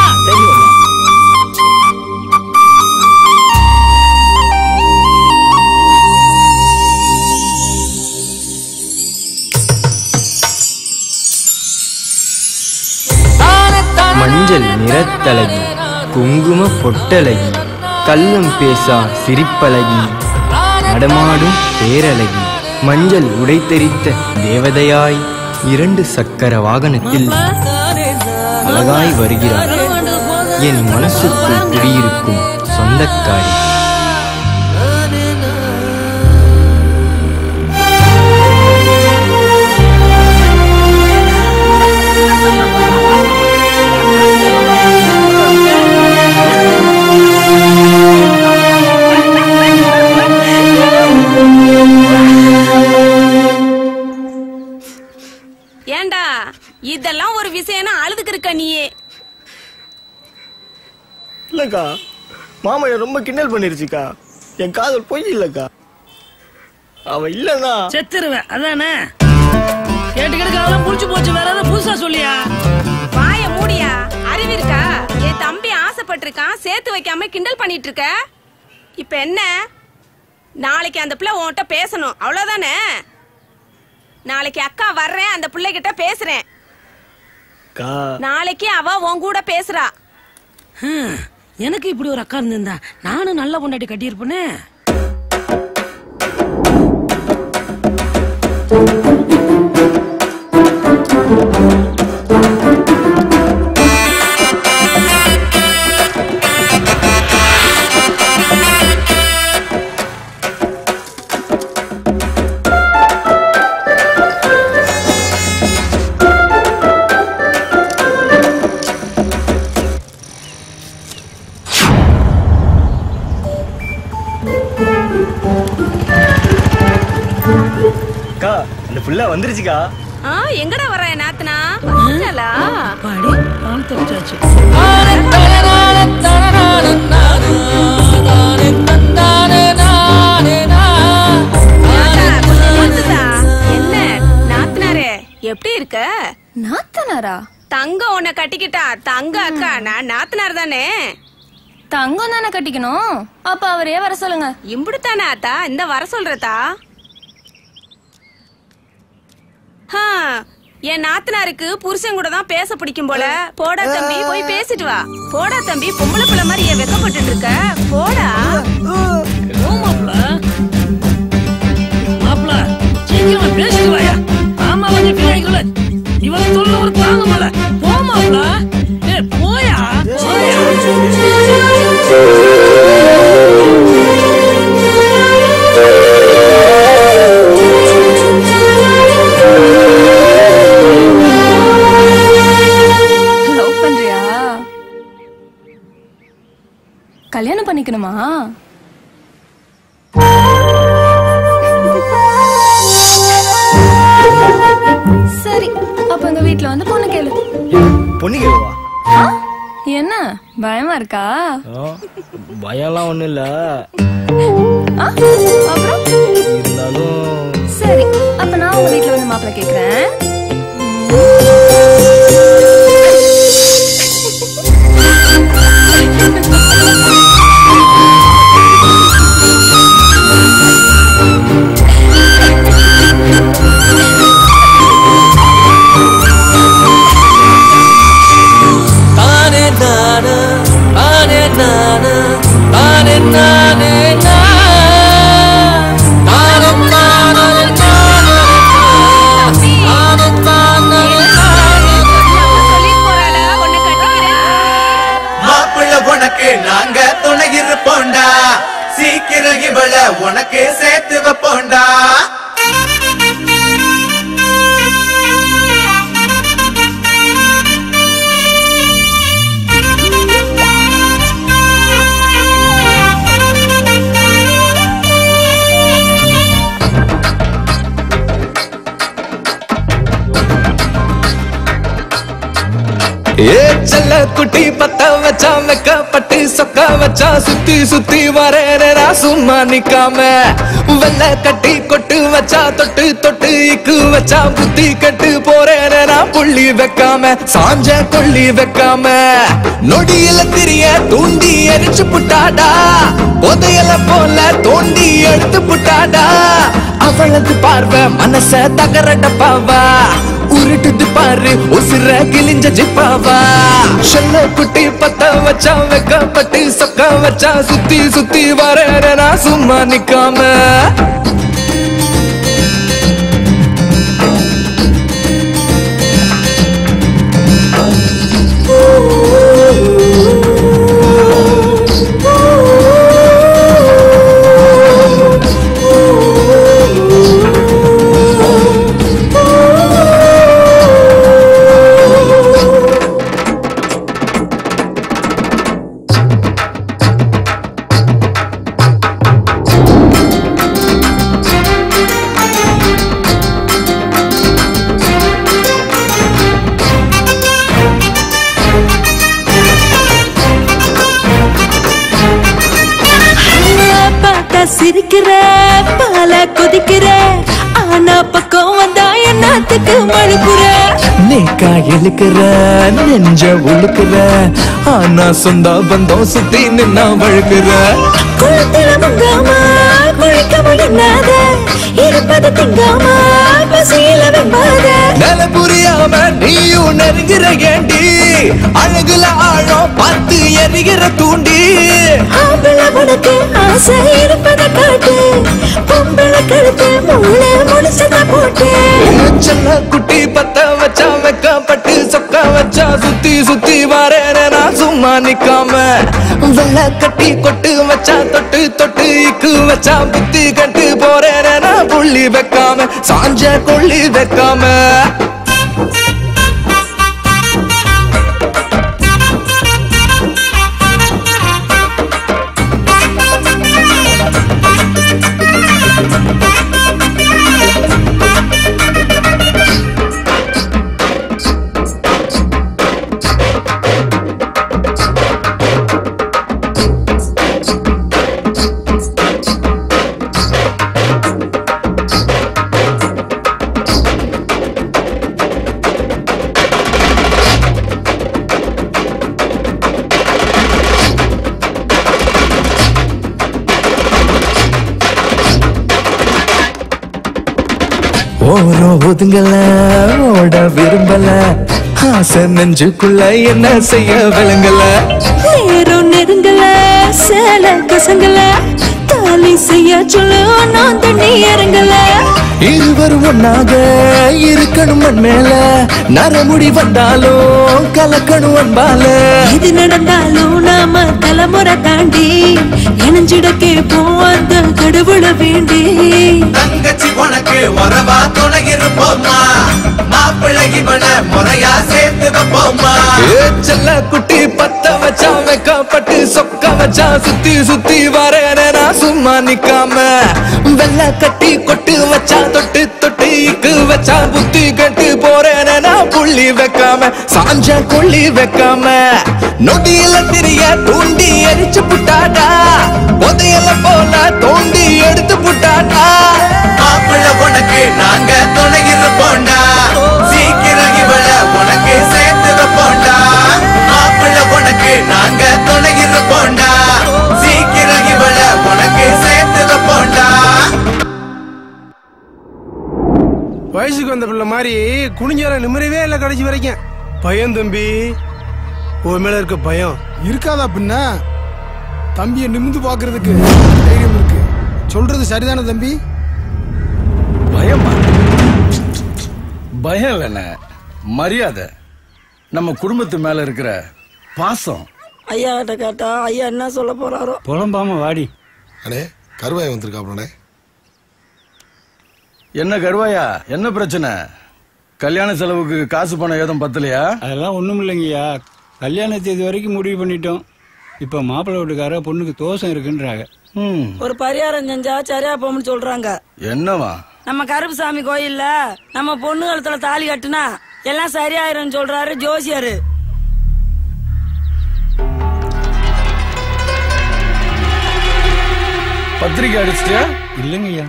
மஞ்சள் நிறத்தழகி குங்கும பொட்டழகி கள்ளம் பேசா சிரிப்பழகி நடமாடும் பேரழகி மஞ்சள் உடைத்தெரித்த தேவதையாய் இரண்டு சக்கர வாகனத்தில் அழகாய் வருகிறார் என் மனசுக்குள் குடியிருக்கும் சொந்தக்காரி ஏண்டா இதெல்லாம் ஒரு விஷயம்னா அழுதுக்கு இருக்க நீயே இல்லக்கா மாமா என்னை ரொம்ப கிண்டல் பண்ணிருச்சுக்கா என் காதல் பொய் இல்லக்கா அவ இல்லனா செத்துருவேன் அதானே கேட்டு கேட்டு அதெல்லாம் புடிச்சு போச்சு வேற ஏதாவது புதுசா சொல்லியா வாய மூடியா அறிவு இருக்கா என் தம்பி ஆசைப்பட்டிருக்கான் சேர்த்து வைக்காம கிண்டல் பண்ணிட்டு இருக்க இப்ப என்ன நாளைக்கு அந்த பிள்ளை உன்கிட்ட பேசணும் அவ்வளவுதானே நாளைக்கு அக்கா வர்றேன் அந்த பிள்ளை கிட்ட பேசுறேன் கா நாளைக்கு அவ உன் கூட பேசுறா ஹம், எனக்கு இப்படி ஒரு அக்கா இருந்திருந்தா நானும் நல்ல பொண்டாட்டி கட்டியிருப்பேனே அக்கா அந்த புள்ள வந்துருச்சுக்கா ஆ எங்கடா வர நாத்தனா வந்துட்டாளா? பாடி பால் தெரிச்சாச்சு வந்துதா? என்ன நாத்தனாரே எப்படி இருக்க நாத்தனாரா தங்கம் உன்னை கட்டிக்கிட்டா தங்க அக்கா நான் நாத்தனார் தானே தங்கம் தானே கட்டிக்கணும் அப்ப அவரே வர சொல்லுங்க இம்புடுத்தானே ஆத்தா இந்த வர சொல்றதா ஹா, என் நாத்தனாருக்கு புருஷன் கூட தான் பேச பிடிக்கும் போல போடா தம்பி போய் பேசிட்டு வா போடா தம்பி பொம்பளை பிள்ளை மாதிரி ஏன் வெக்கப்பட்டு இருக்க போடா ஓ மாப்ள மாப்ள சீக்கிரமா பேசிட்டு வாயா ஆமா கொஞ்சம் பிள்ளைகள இவளை சொல்ல ஒரு தாங்க மேல போ மாப்ள ஏ போயா போயா லவ் பண்றியா கல்யாணம் பண்ணிக்கணுமா சரி அப்ப எங்க வீட்ல வந்து பொண்ணு கேளு பொண்ணு கேளுவா ஆ? என்ன பயமா இருக்கா பயம்லாம் ஒண்ணும் இல்ல ஆ? அப்புறம் இருந்தாலும் சரி அப்ப நான் உங்க வீட்ல வந்து மாப்பிள்ளை கேக்குறேன் தானே நானா தானே நானா தானே நானே நான் தானே நானே நானே தானே நானே மாப்பிள்ள உனக்கு நாங்க துணை இருப்போண்டா சீக்கிரம் இவள உனக்கு சேர்த்து வைப்போண்டா ஏ செல்ல குட்டி பத்த வச்சா வெக்கப்பட்டு சொக்க வச்சா சுத்தி சுத்தி வரேனா சும்மா நிக்காம வெள்ள கட்டி கொட்டு வச்சா தொட்டு தொட்டு இக்கு வச்சா புத்தி கட்டு போறேனா புள்ளி வைக்காம சாஞ்ச கொள்ளி வைக்காம நொடியில திரிய தூண்டி எரிச்சு புட்டாடா புதையல போல தோண்டி எடுத்து புட்டாடா அவளது பார்வை மனச தகரட பாவா உருட்டுது பாரு உசிர கிழிஞ்ச ஜிப்பாவா செல்ல குட்டி பத்த வச்சா வெக்கப்பட்டு சொக்க வச்சா சுத்தி சுத்தி வர நான் சும்மா நிக்காம பார்த்தா சிரிக்கிற பால கொதிக்கிற ஆனா பக்கம் வந்தா என்னத்துக்கு மழுப்புற நீக்கா இழுக்கிற நெஞ்ச உழுக்கிற ஆனா சொந்த பந்தம் சுத்தி நின்னா வழுக்கிற குளத்தில முங்காம குளிக்காம எண்ணாத இருப்பது திங்காம பசியில வெம்பாத நில புரியாம நீயும் நெருங்கிற ஏண்டி அழகுல ஆழம் பார்த்து எரிகிற தூண்டி ஆம்பளை உனக்கு ஆசை இருப்பத காட்டு பொம்பளை கழுத்து முள்ள முடிச்சத போட்டு செல்ல குட்டி பத்த வச்சா வெக்கப்பட்டு சொக்க வச்சா சுத்தி சுத்தி வரேன நான் சும்மா நிக்காம வெள்ள கட்டி கொட்டு வச்சா தொட்டு தொட்டு இக்கு வச்சா புத்தி கட்டு போறேன நான் புள்ளி வைக்காம சாஞ்ச கொள்ளி வைக்காம ஓரோ ஒதுங்கல ஓட விரும்பல ஆசை நெஞ்சுக்குள்ள என்ன செய்ய விளங்கல நேரம் நெருங்கல சேல கசங்கல தாலி செய்ய சொல்லு நான் தண்ணி இறங்கல இருவரும் ஒன்னாக இருக்கணும் மண் மேல நரமுடி வந்தாலும் கலக்கணும் அன்பால இது நடந்தாலும் நாம தலைமுறை தாண்டி இணைஞ்சிட கேட்போம் அந்த கடவுளை வேண்டி தங்கச்சி உனக்கு உறவா துணை இருப்போமா மாப்பிள்ளை இவன முறையா சேர்த்து வைப்போமா ஏ செல்ல குட்டி பத்த வச்சா வைக்கப்பட்டு சொக்க வச்சா சுத்தி சுத்தி வரேன நான் சும்மா நிக்காம வெள்ள கட்டி கொட்டு வச்சா தொட்டு தொட்டு இக்கு வச்சா புத்தி கட்டு போறேன நான் புள்ளி வைக்காம சாஞ்ச கொள்ளி வைக்காம நொடியில திரிய தூண்டி எரிச்சு புட்டாடா புதையல போல தோண்டி எடுத்து புட்டாடா மாப்பிள்ளை உனக்கு நாங்க துணை இருப்போண்டா சீக்கிரம் இவள உனக்கு சேர்த்து வைப்போண்டா மாப்பிள்ளை உனக்கு நாங்க துணை இருப்போண்டா சீக்கிரம் இவள உனக்கு சேர்த்து வைப்போண்டா வயசுக்கு வந்த பிள்ளை மாதிரி குனிஞ்சார நிம்மறவே இல்லை கடைசி வரைக்கும் பயம் தம்பி உன் மேல இருக்க பயம் இருக்காதா பின்ன தம்பியை நிமிந்து பாக்குறதுக்கு தைரியம் இருக்கு சொல்றது சரிதானே தம்பி பயமா பயம் இல்லைண்ணே மரியாதை நம்ம குடும்பத்து மேல இருக்கிற பாசம் ஐயா கிட்ட கேட்டா ஐயா என்ன சொல்ல போறாரோ புலம்பாம வாடி அடே கருவாய் வந்திருக்காப்லண்ணே என்ன கருவாயா என்ன பிரச்சனை கல்யாண செலவுக்கு காசு பணம் ஏதும் பத்தலையா அதெல்லாம் ஒண்ணும் இல்லைங்கய்யா கல்யாண தேதி வரைக்கும் முடிவு பண்ணிட்டோம் இப்ப மாப்பிள்ளை வீட்டுக்கார பொண்ணுக்கு தோஷம் இருக்குன்றாங்க ஒரு பரிகாரம் செஞ்சா சரியா போகும்னு சொல்றாங்க என்னவா நம்ம கருப்புசாமி கோயில்ல நம்ம பொண்ணு கழுத்துல தாலி கட்டுனா எல்லாம் சரியாயிரும் சொல்றாரு ஜோசியரு பத்திரிக்கை அடிச்சிட்டியா இல்லைங்க ஐயா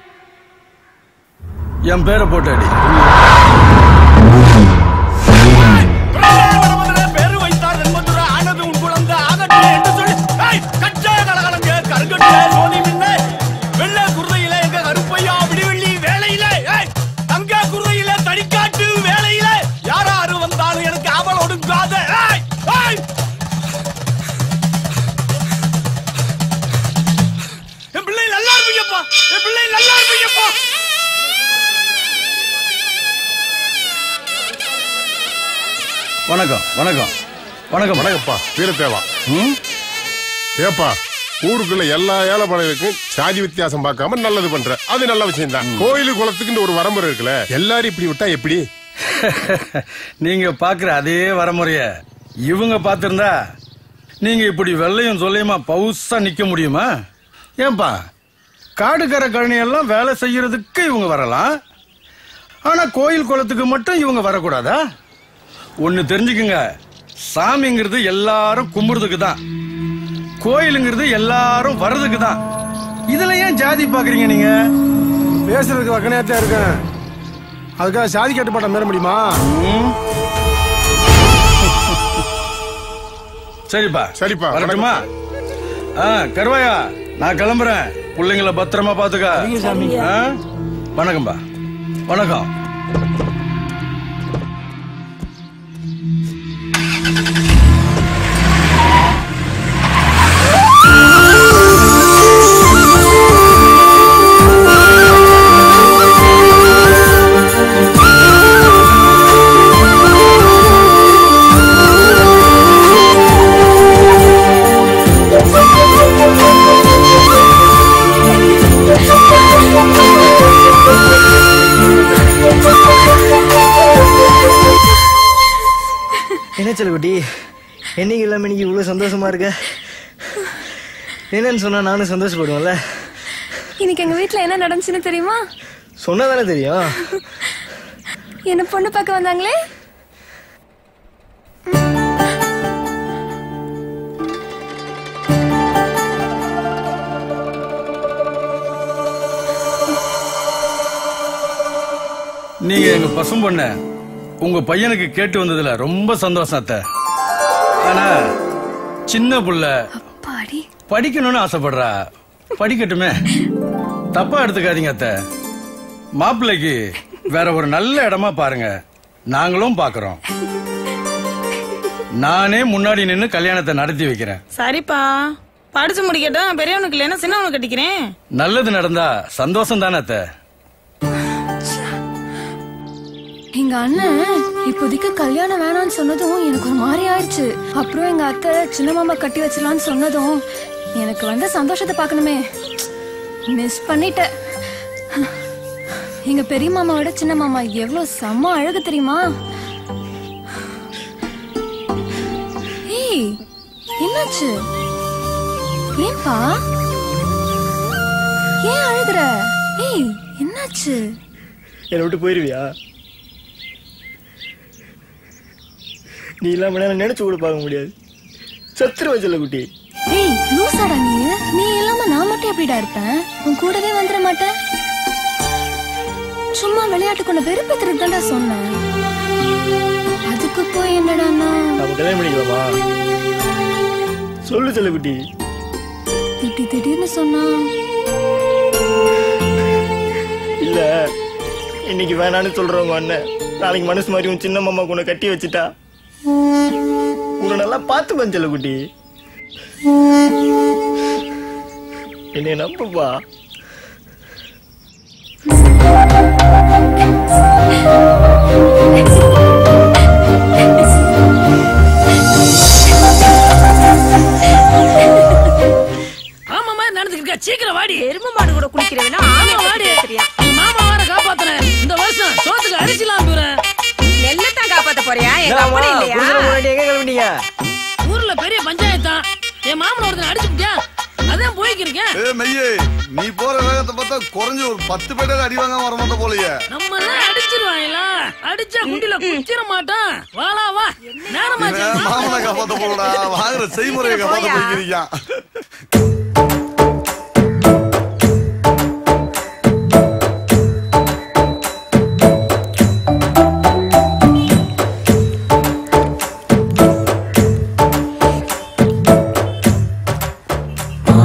என் பேரை போட்டு அடி பேரு வைத்தார் என்பதுர ஆனது உன் குழந்தை ஆகட்டும் என்று சொல்லி ஏய், கச்சாய கலகலங்க கருங்கட்டில சோதி மின்ன வெள்ளை குருதையில எங்க கருப்பையா விடிவெள்ளி வேலையில ஏய், தங்க குருதையில தடிக்காட்டு வேலையில யாராரு வந்தாலும் எனக்கு அவள் ஒடுங்காத ஏய், ஏய். என் பிள்ளை நல்லா இருப்பீங்கப்பா என் பிள்ளை நல்லா இருப்பீங்கப்பா வணக்கம் வணக்கம் வணக்கம் வணக்கம்ப்பா வீரத்தேவா ம் ஏப்பா ஊருக்குள்ள எல்லா ஏழைப்பாளையருக்கும் சாதி வித்தியாசம் பார்க்காம நல்லது பண்ற அது நல்ல விஷயம் தான் கோயிலு குளத்துக்குன்னு ஒரு வரமுறை இருக்குல்ல எல்லாரும் இப்படி விட்டா எப்படி நீங்க பாக்குற அதே வரமுறைய இவங்க பார்த்திருந்தா நீங்க இப்படி வெள்ளையும் சொல்லையுமா பவுசா நிக்க முடியுமா ஏன்பா காடுகரை கழனி எல்லாம் வேலை செய்யறதுக்கு இவங்க வரலாம் ஆனா கோயில் குளத்துக்கு மட்டும் இவங்க வரக்கூடாதா ஒன்னு தெரிஞ்சுக்குங்க சாமிங்கிறது எல்லாரும் கும்பிடுறதுக்கு தான் கோயிலுங்கிறது எல்லாரும் வர்றதுக்கு தான் இதுல ஏன் ஜாதி பாக்குறீங்க நீங்க பேசுறதுக்கு வக்கனையாத்தான் இருக்கேன் அதுக்காக சாதி கட்டுப்பாட்டை மீற முடியுமா சரிப்பா சரிப்பா வரட்டுமா ஆ கருவாயா நான் கிளம்புறேன் பிள்ளைங்கள பத்திரமா பாத்துக்க ஆ? வணக்கம்பா வணக்கம் என்ன செல்லுக்குட்டி என்னைக்கு இல்லாம இன்னைக்கு இவ்வளவு சந்தோஷமா இருக்க என்னன்னு சொன்னா நானும் சந்தோஷப்படுவேன்ல இன்னைக்கு எங்க வீட்ல என்ன நடந்துச்சுன்னு தெரியுமா சொன்னதானே தெரியும் என்ன பொண்ணு பார்க்க வந்தாங்களே நீங்க எங்க பசும் பொண்ண உங்க பையனுக்கு கேட்டு வந்ததுல ரொம்ப சந்தோஷம் அத்தை ஆனா சின்ன புள்ள பாடி படிக்கணும்னு ஆசைப்படுறா படிக்கட்டுமே தப்பா எடுத்துக்காதீங்க அத்தை மாப்பிள்ளைக்கு வேற ஒரு நல்ல இடமா பாருங்க நாங்களும் பாக்குறோம் நானே முன்னாடி நின்னு கல்யாணத்தை நடத்தி வைக்கிறேன் சரிப்பா படிச்சு முடிக்கட்டும் பெரியவனுக்கு இல்லைன்னா சின்னவனுக்கு கட்டிக்கிறேன் நல்லது நடந்தா சந்தோஷம் தானே அத்தை எங்க அண்ணன் இப்போதைக்கு கல்யாணம் வேணாம்னு சொன்னதும் எனக்கு ஒரு மாதிரி ஆயிடுச்சு அப்புறம் எங்க அத்தை சின்ன மாமா கட்டி வச்சிடலாம்னு சொன்னதும் எனக்கு வந்த சந்தோஷத்தை பார்க்கணுமே மிஸ் பண்ணிட்டேன் எங்க பெரிய மாமாவோட சின்ன மாமா எவ்வளவு செம்ம அழகு தெரியுமா ஏய் என்னாச்சு ஏன்பா ஏன் அழுகுற ஏய் என்னாச்சு என்னை விட்டு போயிருவியா நீ இல்லாம நான் நினைச்சு கூட பார்க்க முடியாது சத்துருவ செல்லக்குட்டி ஏய் லூசாடா நீ நீ இல்லாம நான் மட்டும் எப்படிடா இருப்பேன் உன் கூடவே வந்துட மாட்டேன் சும்மா விளையாட்டுக்கு உன்னை வெறுப்பேத்துறதுக்கு தான்டா சொன்னேன் அதுக்கு போய் என்னடான்னா நம்ம கல்யாணம் பண்ணிக்கலாமா சொல்லு செல்லக்குட்டி திட்டி திடீர்னு சொன்னா இல்ல இன்னைக்கு வேணான்னு சொல்றவங்க அண்ணன் நாளைக்கு மனசு மாதிரி உன் சின்ன மாமா உன்னை கட்டி வச்சுட்டா உன்னை நல்லா பார்த்து பஞ்சல குட்டி என்னை நம்புப்பா ஆமா மாதிரி நடந்துக்கிட்டு இருக்க. சீக்கிரம் வாடி எரும மாடு கூட குளிக்கிறவனா ஆமா வாடி என் மாமா வர காப்பாத்துறேன் இந்த வருஷம் சோத்துக்கு அரிசிலாம் போறேன் நெல்லத்தான் காப்பாத்த போறியா எங்க அப்படி இல்லையா எங்க கிளம்பிட்டீங்க ஊர்ல பெரிய பஞ்சாயத்து தான் என் மாமன் ஒருத்தன் அடிச்சுட்டியா அதான் போய்க்கிருக்கேன் ஏ மையே நீ போற வேகத்தை பார்த்தா குறைஞ்சு ஒரு பத்து பேருக்கு அடி வாங்காம வர மாட்டோம் போலயே நம்ம எல்லாம் அடிச்சிருவாங்களா அடிச்சா குண்டில குச்சிர மாட்டான் வாளா வா நேரமாச்சு இவன் மாமனை காப்பாத்த போலடா வாங்குற செய்முறையை காப்பாத்த போய்க்கிறீங்க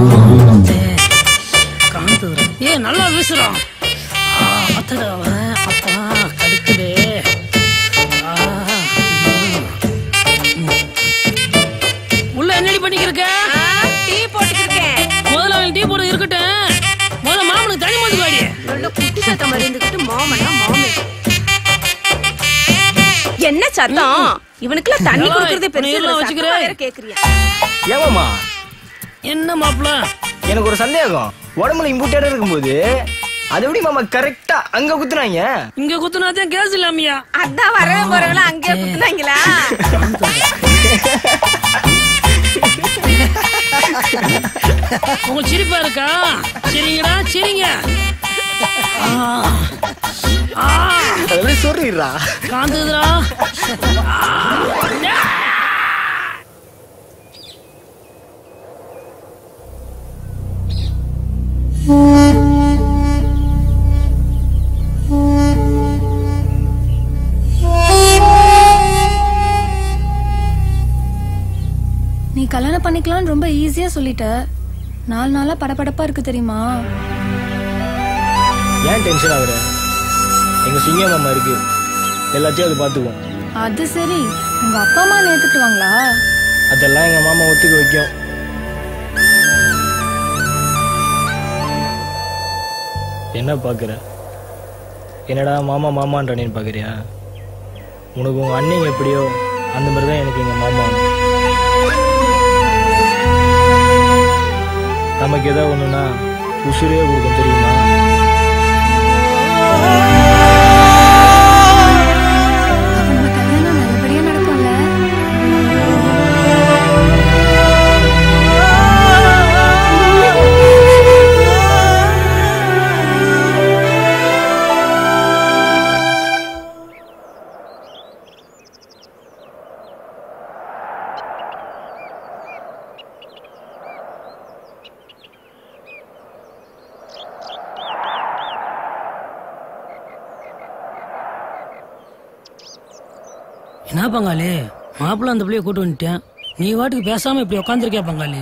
காந்ததுரா ஏ நல்லா வீசுறான் ஆ, அத்தடா அவன். அப்பா கடுக்குதே ஆ, ம். ம். உள்ள என்னடி பண்ணிக்கிருக்க டீ போட்டுக்கிருக்கேன் முதல்ல அவன் டீ போட்டு இருக்கட்டும் முதல்ல மாமனுக்கு தனி மதி வாடி நல்ல குட்டி சத்தம் மாதிரி இருந்துகிட்டு மாமனா மாமே என்ன சத்தம் இவனுக்குலாம் தண்ணி ஏய், குடுக்கறதே பெருசு உன்னை இல்ல, எல்லாம் வச்சுக்கிறேன். சத்தமா வேற கேக்குறியா ஏமாமா என்ன மாப்பிள எனக்கு ஒரு சந்தேகம் உடம்புல இம்புட்டேட இருக்கும்போது அது எப்படி மாமா கரெக்டா அங்க குத்துனாங்க இங்க குத்துனாதான் கேஸ் இல்லாமையா அதான் வரவே போறவங்கள அங்கேயே குத்துனாங்களா உங்க சிரிப்பா இருக்கா சரிங்கடா சரிங்க ஆ. ஆ. அதெல்லாம் சொல்லிடுறா காந்ததுரா நீ கல்யாணம் பண்ணிக்கலாம்னு ரொம்ப ஈஸியா சொல்லிட்ட நாலு நாளா படபடப்பா இருக்கு தெரியுமா ஏன் டென்ஷன் ஆகுற எங்க சிங்க மாமா இருக்கு எல்லாத்தையும் அது பாத்துக்குவோம் அது சரி உங்க அப்பா அம்மா ஏத்துக்குவாங்களா அதெல்லாம் எங்க மாமா ஒத்துக்க வைக்கும் என்ன பாக்குற என்னடா மாமா மாமான்றனேன்னு பாக்குறியா உனக்கு உங்க அண்ணன் எப்படியோ அந்த மாதிரி தான் எனக்கு எங்க மாமா நமக்கு ஏதாவது ஒண்ணுன்னா உசுரே கொடுக்கும் தெரியுமா உங்க கல்யாணம் நல்லபடியா நடக்கும்ல என்ன பங்காளி மாப்பிள்ள அந்த பிள்ளைய கூட்டு வந்துட்டேன் நீ வாட்டுக்கு பேசாம இப்படி உட்காந்துருக்கியா பங்காளி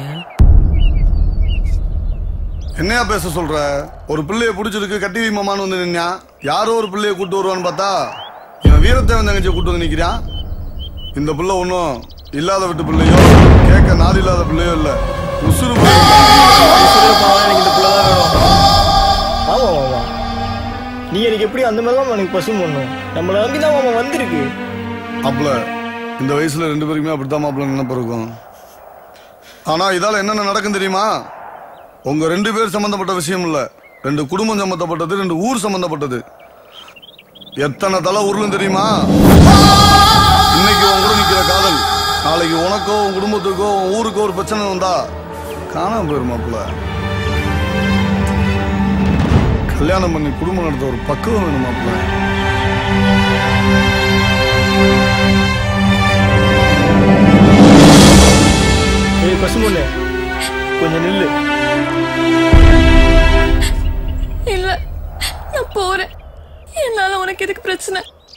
என்னையா பேச சொல்ற ஒரு பிள்ளைய பிடிச்சிருக்கு கட்டி வைமான்னு வந்து நின்னா யாரோ ஒரு பிள்ளைய கூட்டு வருவான்னு பார்த்தா இவன் வீரத்தேவன் தங்கச்சியை கூட்டு வந்து நிக்கிறான் இந்த பிள்ளை ஒன்றும் இல்லாத விட்டு பிள்ளையோ கேட்க நாடு இல்லாத பிள்ளையோ இல்ல உசுறு பிள்ளை. எனக்கு இந்த பிள்ளை தான் வேணும் ஆமா மாமா நீ எனக்கு எப்படி அந்த மாதிரி தான் எனக்கு பசு பண்ணும் நம்மளை நம்பி தான் மாமா வந்திருக்கு மாப்பிள இந்த வயசுல ரெண்டு பேருக்குமே அப்படித்தான் மாப்பிள நினைப்பு இருக்கும் ஆனா இதால என்னென்ன நடக்கும் தெரியுமா உங்க ரெண்டு பேர் சம்பந்தப்பட்ட விஷயம் இல்ல ரெண்டு குடும்பம் சம்பந்தப்பட்டது ரெண்டு ஊர் சம்பந்தப்பட்டது எத்தனை தலை ஊர்லும் தெரியுமா இன்னைக்கு உன் கூட நிக்கிற காதல் நாளைக்கு உனக்கோ உன் குடும்பத்துக்கோ உன் ஊருக்கோ ஒரு பிரச்சனை வந்தா காணாம போயிரும் மாப்பிள கல்யாணம் பண்ணி குடும்பம் நடத்த ஒரு பக்குவம் வேணும் மாப்பிள்ள ஏய் பசு பொண்ணு கொஞ்சம் நில்லு இல்ல நான் போறேன் என்னால உனக்கு எதுக்கு பிரச்சனை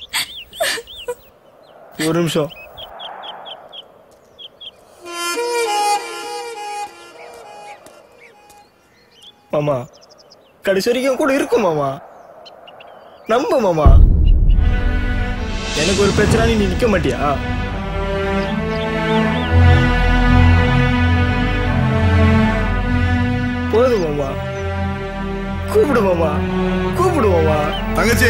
ஒரு நிமிஷம் மாமா கடைசி வரைக்கும் கூட இருக்கும் மாமா நம்பு மாமா எனக்கு ஒரு பிரச்சனை நீ நிக்க மாட்டியா போதும் மாமா கூப்பிடு மாமா கூப்பிடு மாமா தங்கச்சி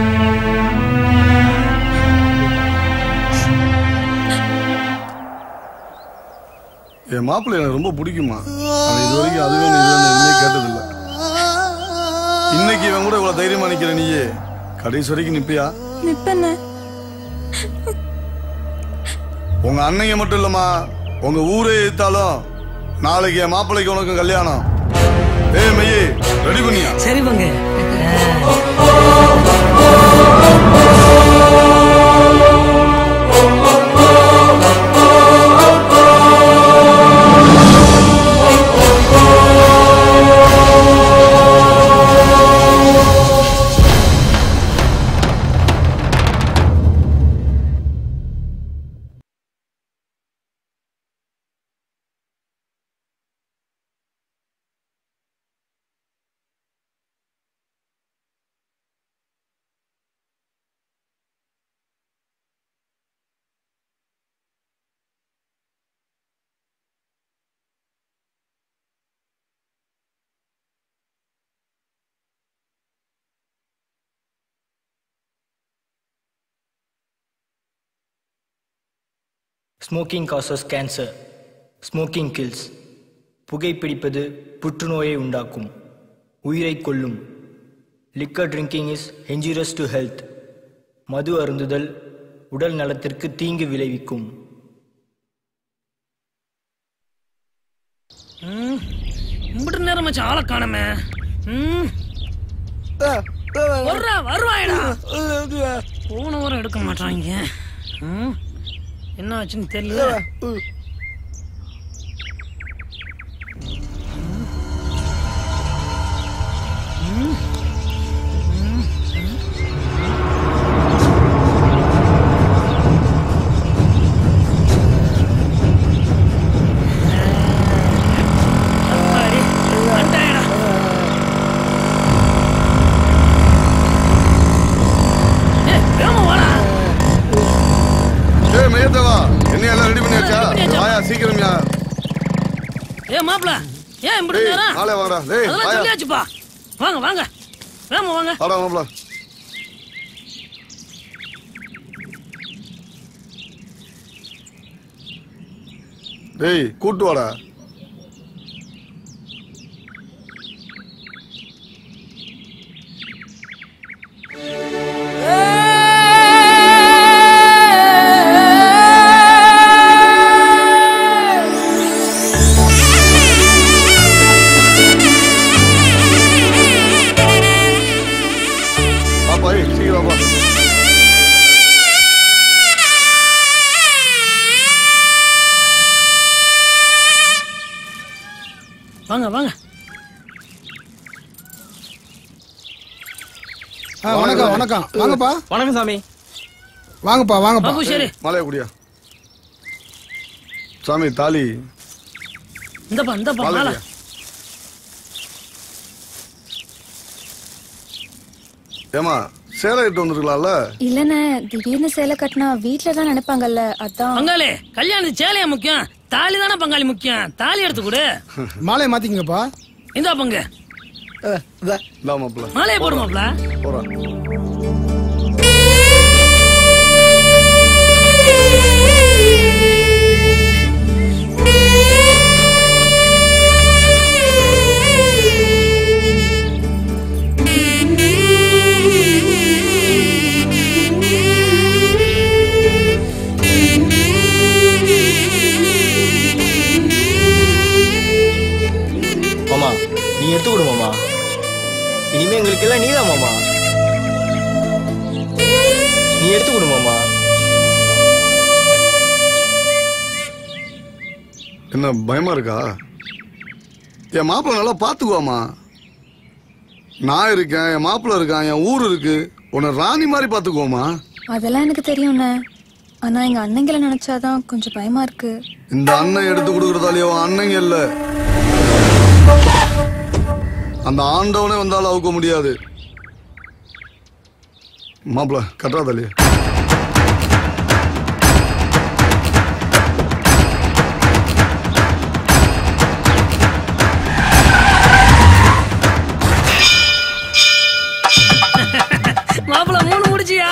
என் மாப்பிள்ளை எனக்கு ரொம்ப பிடிக்குமா அவன் இது வரைக்கும் அதுவே நீ இதுவே கேட்டதில்ல இன்னைக்கு இவன் கூட இவ்வளவு தைரியமா நிக்கிற நீயே கடைசி வரைக்கும் நிப்பியா நிப்பண்ண உங்க அன்னைங்க மட்டும் இல்லம்மா உங்க ஊரே எதிர்த்தாலும் நாளைக்கு என் மாப்பிள்ளைக்கு உனக்கும் கல்யாணம் ஏய் மையே ரெடி பண்ணியா சரி பங்கு smoking causes cancer smoking kills புகைப்பிடிப்பது புற்றுநோயை உண்டாக்கும் உயிரை கொல்லும் liquor drinking is injurious to health மது அருந்துதல் உடல் நலத்திற்கு தீங்கு விளைவிக்கும் ம், இம்புட்டு நேரம் வச்சு ஆளை காணமே ம். வர்றா, வருவாயடா போன வாரம் எடுக்க மாட்டாங்க ம். என்ன ஆச்சுன்னு தெரியல ம். ம். அப்பாடி, வந்துட்டாயேடா. ஏய், வேகமா வாடா. ஏய் மையத்தவா என்ன எல்லாம் ரெடி பண்ணியாச்சா வாயா சீக்கிரம்யா ஏய் மாப்ள ஏன் இப்படி டேய், நேரம் நாளே வாடா. டேய், அதெல்லாம் வாயா. சொல்லியாச்சுப்பா வாங்க வாங்க வேகமா வாங்க வாடா மாப்ள டேய் கூட்டு வாடா பாப்பா ஏய் சீக்கிரம் வா வாங்க வாங்க ஆ, வணக்கம் வணக்கம் வாங்கப்பா வணக்கம் சாமி வாங்கப்பா வாங்கப்பா பாபு சரி மாலையா குடியா சாமி தாலி இந்தப்பா இந்தப்பா மாலை மாலை குடியா. ஏமா சேலை எடுத்து வந்துருக்கலாம்ல இல்லண்ணே திடீர்னு சேலை கட்டினா வீட்ல தான் நினைப்பாங்கல்ல அதான் பங்காளி கல்யாணத்துக்கு சேலையா முக்கியம் தாலி தானே பங்காளி முக்கியம் தாலி எடுத்து கொடு மாலையை மாத்திக்கங்கப்பா இந்தா பங்கு இந்தா மாப்பிள்ள மாலையை போடு மாப்ள போறா மாமா நீ எடுத்து கொடு மாமா இனிமே எங்களுக்கு எல்லாம் நீதான் மாமா நீ எடுத்து கொடு மாமா என்ன பயமா இருக்கா என் மாப்பிள்ள நல்லா பாத்துக்குவாமா நான் இருக்கேன் என் மாப்பிள்ள இருக்கான் என் ஊர் இருக்கு உன்னை ராணி மாதிரி பாத்துக்குவோமா அதெல்லாம் எனக்கு தெரியும்ண்ணே ஆனா எங்க அண்ணங்களை நினைச்சாதான் கொஞ்சம் பயமா இருக்கு இந்த அண்ணன் எடுத்து கொடுக்கறதாலே அவன் அண்ணங்க இல்ல அந்த ஆண்டவனே வந்தாலும் அவுக்க முடியாது மாப்பிள்ள கட்டுறாதாலே மாப்பிள மூணு முடிச்சியா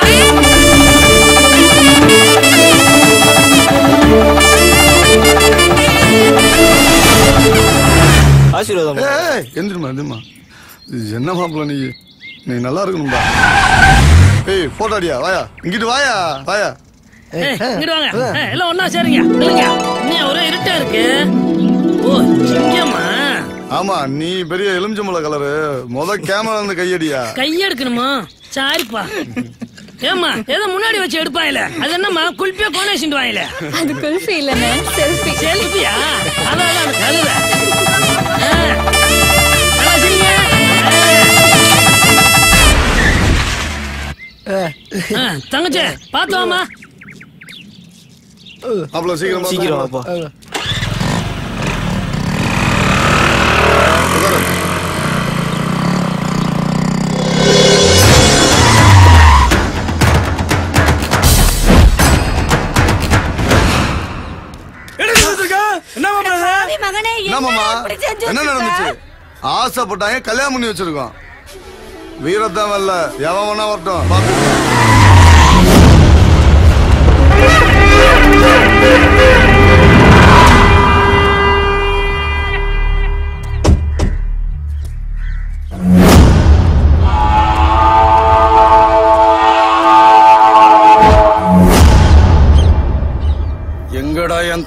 ஆசீர்வாதம் ஏய் எந்திரமா எந்திரமா இது என்ன மாப்பிள்ள நீ நீ நல்லா இருக்கணும்டா ஏய் போட்டோ அடியா வாயா இங்கிட்டு வாயா வாயா ஏய், இங்கிட்டு வாங்க ஏய், எல்லாம் ஒண்ணா சேருங்க இல்லைங்க இன்னும் ஒரே இருட்டா இருக்கு ஓ சிங்கம்மா ஆமா நீ பெரிய எலுமிச்சம்பழ கலரு முத கேமரா இருந்து கையடியா கையெடுக்கணுமா சாரிப்பா ஏம்மா ஏதோ முன்னாடி வச்சு எடுப்பாயில அது என்னம்மா குல்பியா கோனேஷன் வாயில அது குல்ஃபி இல்லண்ணே செல்ஃபி செல்ஃபியா அதான் அதான் அந்த கழுத ஆ. நல்லா சிரிங்க. ஆ, தங்கச்சி பாத்து வாமா மாப்பிள்ள சீக்கிரம் சீக்கிரம் வாப்பா என்ன மாப்பிள்ள சாமி மகனே என்னமாமா என்ன இப்படி செஞ்சு என்ன நடந்துச்சு ஆசைப்பட்டாங்க கல்யாணம் பண்ணி வச்சிருக்கோம் வீரத்தான் வரல எவன் வேணா வரட்டும் பாத்துக்கலாம்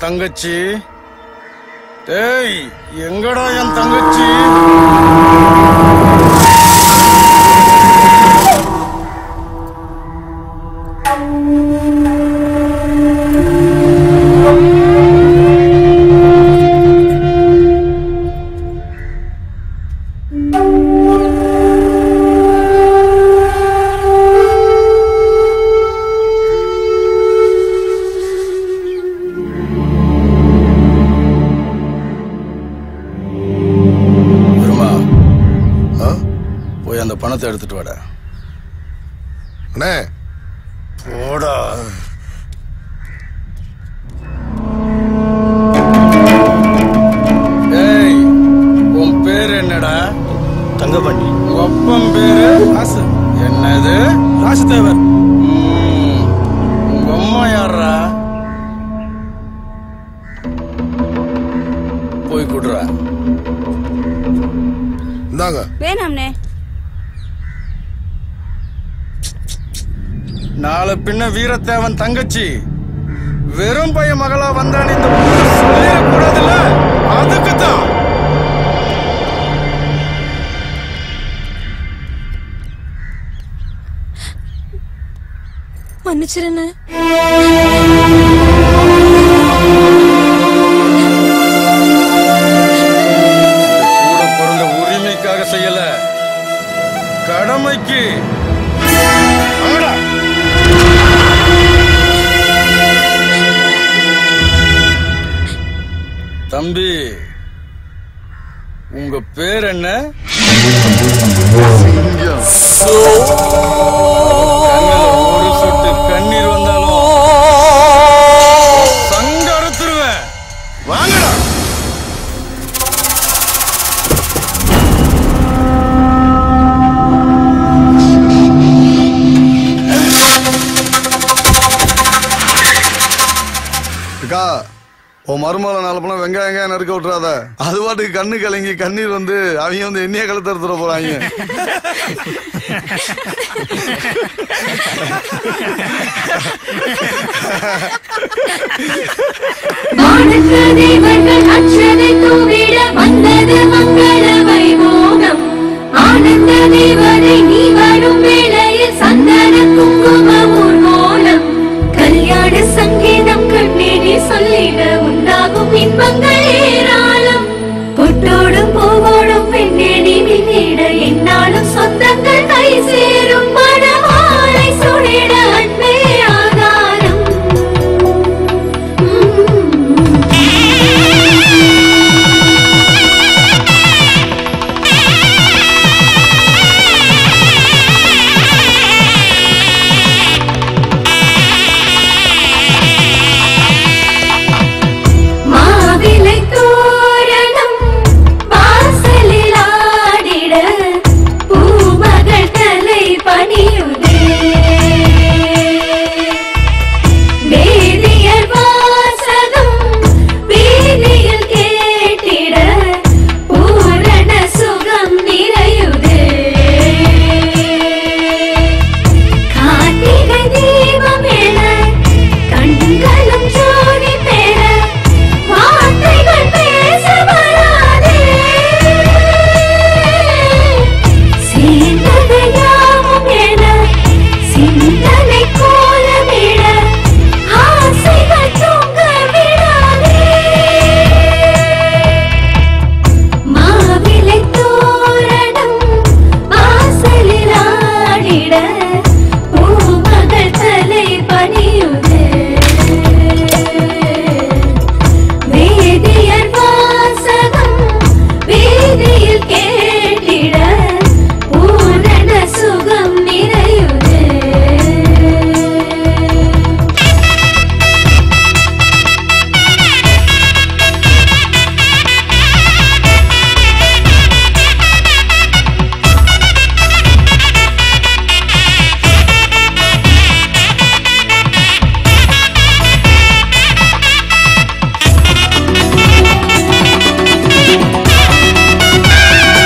தங்கச்சி டேய் எங்கடா என் தங்கச்சி பெருமா ஆ? போய் அந்த பணத்தை எடுத்துட்டு வாடா அண்ணே போடா ஏய் உன் பேர் என்னடா தங்கபாண்டி ஒப்பம் பேரு ராசு என்னது ராசுதேவர் உங்க அம்மா யாரா போய் குடுறா இந்தாங்க வேணாம்னே நாளை பின்ன வீரத்தேவன் தங்கச்சி வெறும் பைய மகளா வந்தான் இந்த ஊர்ல சொல்லிடக்கூடாதுல்ல அதுக்கு தான் மன்னிச்சிருன்னு கூட பிறந்த உரிமைக்காக செய்யல கடமைக்கு வாங்கடா. தம்பி உங்க பேர் என்ன கண்ணுல ஒரு சொட்டு கண்ணீர் வந்தாலும் சங்க அறுத்துருவேன் வாங்கடா அக்கா உன் மருமகளை நாலு போனா வெங்காயம் வெங்காயம் நறுக்க விட்டுறாத அது பாட்டுக்கு கண்ணு கலங்கி கண்ணீர் வந்து அவங்க வந்து என்னைய கழுத்து எடுத்துட போறாங்க வானத்து தேவர்கள் அச்சதை தூவிட வந்தது மங்கள வைபோகம் ஆனந்த தேவதை நீ வரும் வேளையில் சந்தன குங்கும ஊர்வலம் கல்யாண சங்கீதம் கண்ணேடி சொல்லிட உண்டாகும் இன்பங்கள் ஏராளம் பொட்டோடும் பூவோடும் பெண்ணேடி மின்னிட என்னாலும் சொந்தங்கள் கை சேரும் மனமாலை சுடிட அன்பே ஆதாரம் மாவிலை தோரணம் வாசலில் ஆடிட பூமகள் தலை பணியுதே வேதியர் வாசகம் வீதியில் கேட்டிட பூரண சுகம் நிறையுதே கார்த்திகை தீபம் என கண்களும் ஜோதி பெற வார்த்தைகள் பேச வராதே சேர்ந்தது யாவும் என சிந்தனை கோலமிட ஆசைகள் தூங்க விடாதே மாவிலை தோரணம் வாசலில் ஆடிட பூமகள் தலை பணியுதே வேதியர் வாசகம் வீதியில் கேட்டிட பூரண சுகம் நிறையுதே ஆ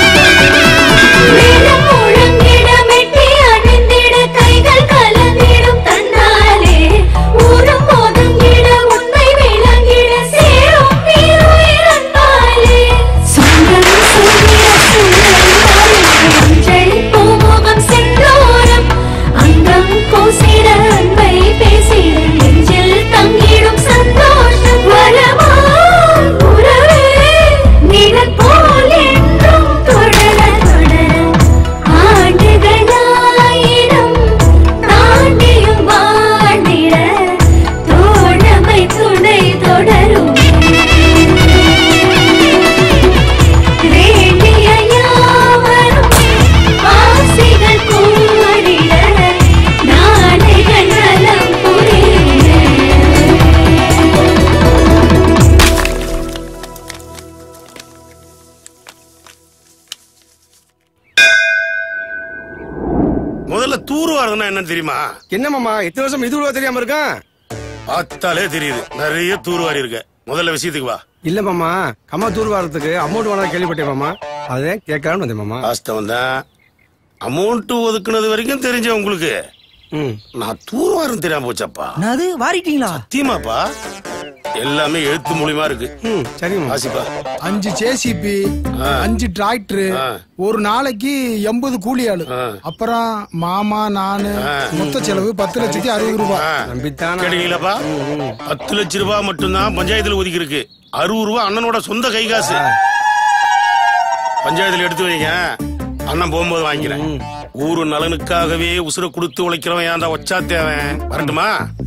தூர் வாரதுன்னா என்னன்னு தெரியுமா என்ன மாமா எத்தனை வருஷம் இது கூட தெரியாம இருக்கான் பார்த்தாலே தெரியுது நிறைய தூர் வாரி இருக்க முதல்ல விஷயத்துக்கு வா இல்ல மாமா அம்மா தூர் வாரத்துக்கு அமௌண்ட் வேணா கேள்விப்பட்டேன் மாமா அதே கேட்கலான்னு வந்தேன் மாமா வாஸ்தவம் தான் அமௌண்ட் ஒதுக்குனது வரைக்கும் தெரிஞ்ச உங்களுக்கு நான் தூர் வாரம் தெரியாம போச்சப்பா அது வாரிட்டீங்களா சத்தியமாப்பா எல்லாமே எழுத்து மூலியமா இருக்கு சரி வாசிப்பா அஞ்சு ஜேசிபி அஞ்சு டிராக்டர் ஒரு நாளைக்கு எண்பது கூலி ஆளு அப்புறம் மாமா நானு மொத்த செலவு பத்து லட்சத்தி அறுபது ரூபாய் கேட்டீங்களாப்பா பத்து லட்ச ரூபாய் மட்டும்தான் பஞ்சாயத்துல ஒதுக்கி இருக்கு அறுபது ரூபாய் அண்ணனோட சொந்த கை காசு பஞ்சாயத்துல எடுத்து வைங்க அண்ணன் போகும்போது வாங்கிக்கிறேன் ஊரு நலனுக்காகவே உசுர கொடுத்து உழைக்கிறவன் ஏன்டா ஒச்சா தேவன் வரட்டுமா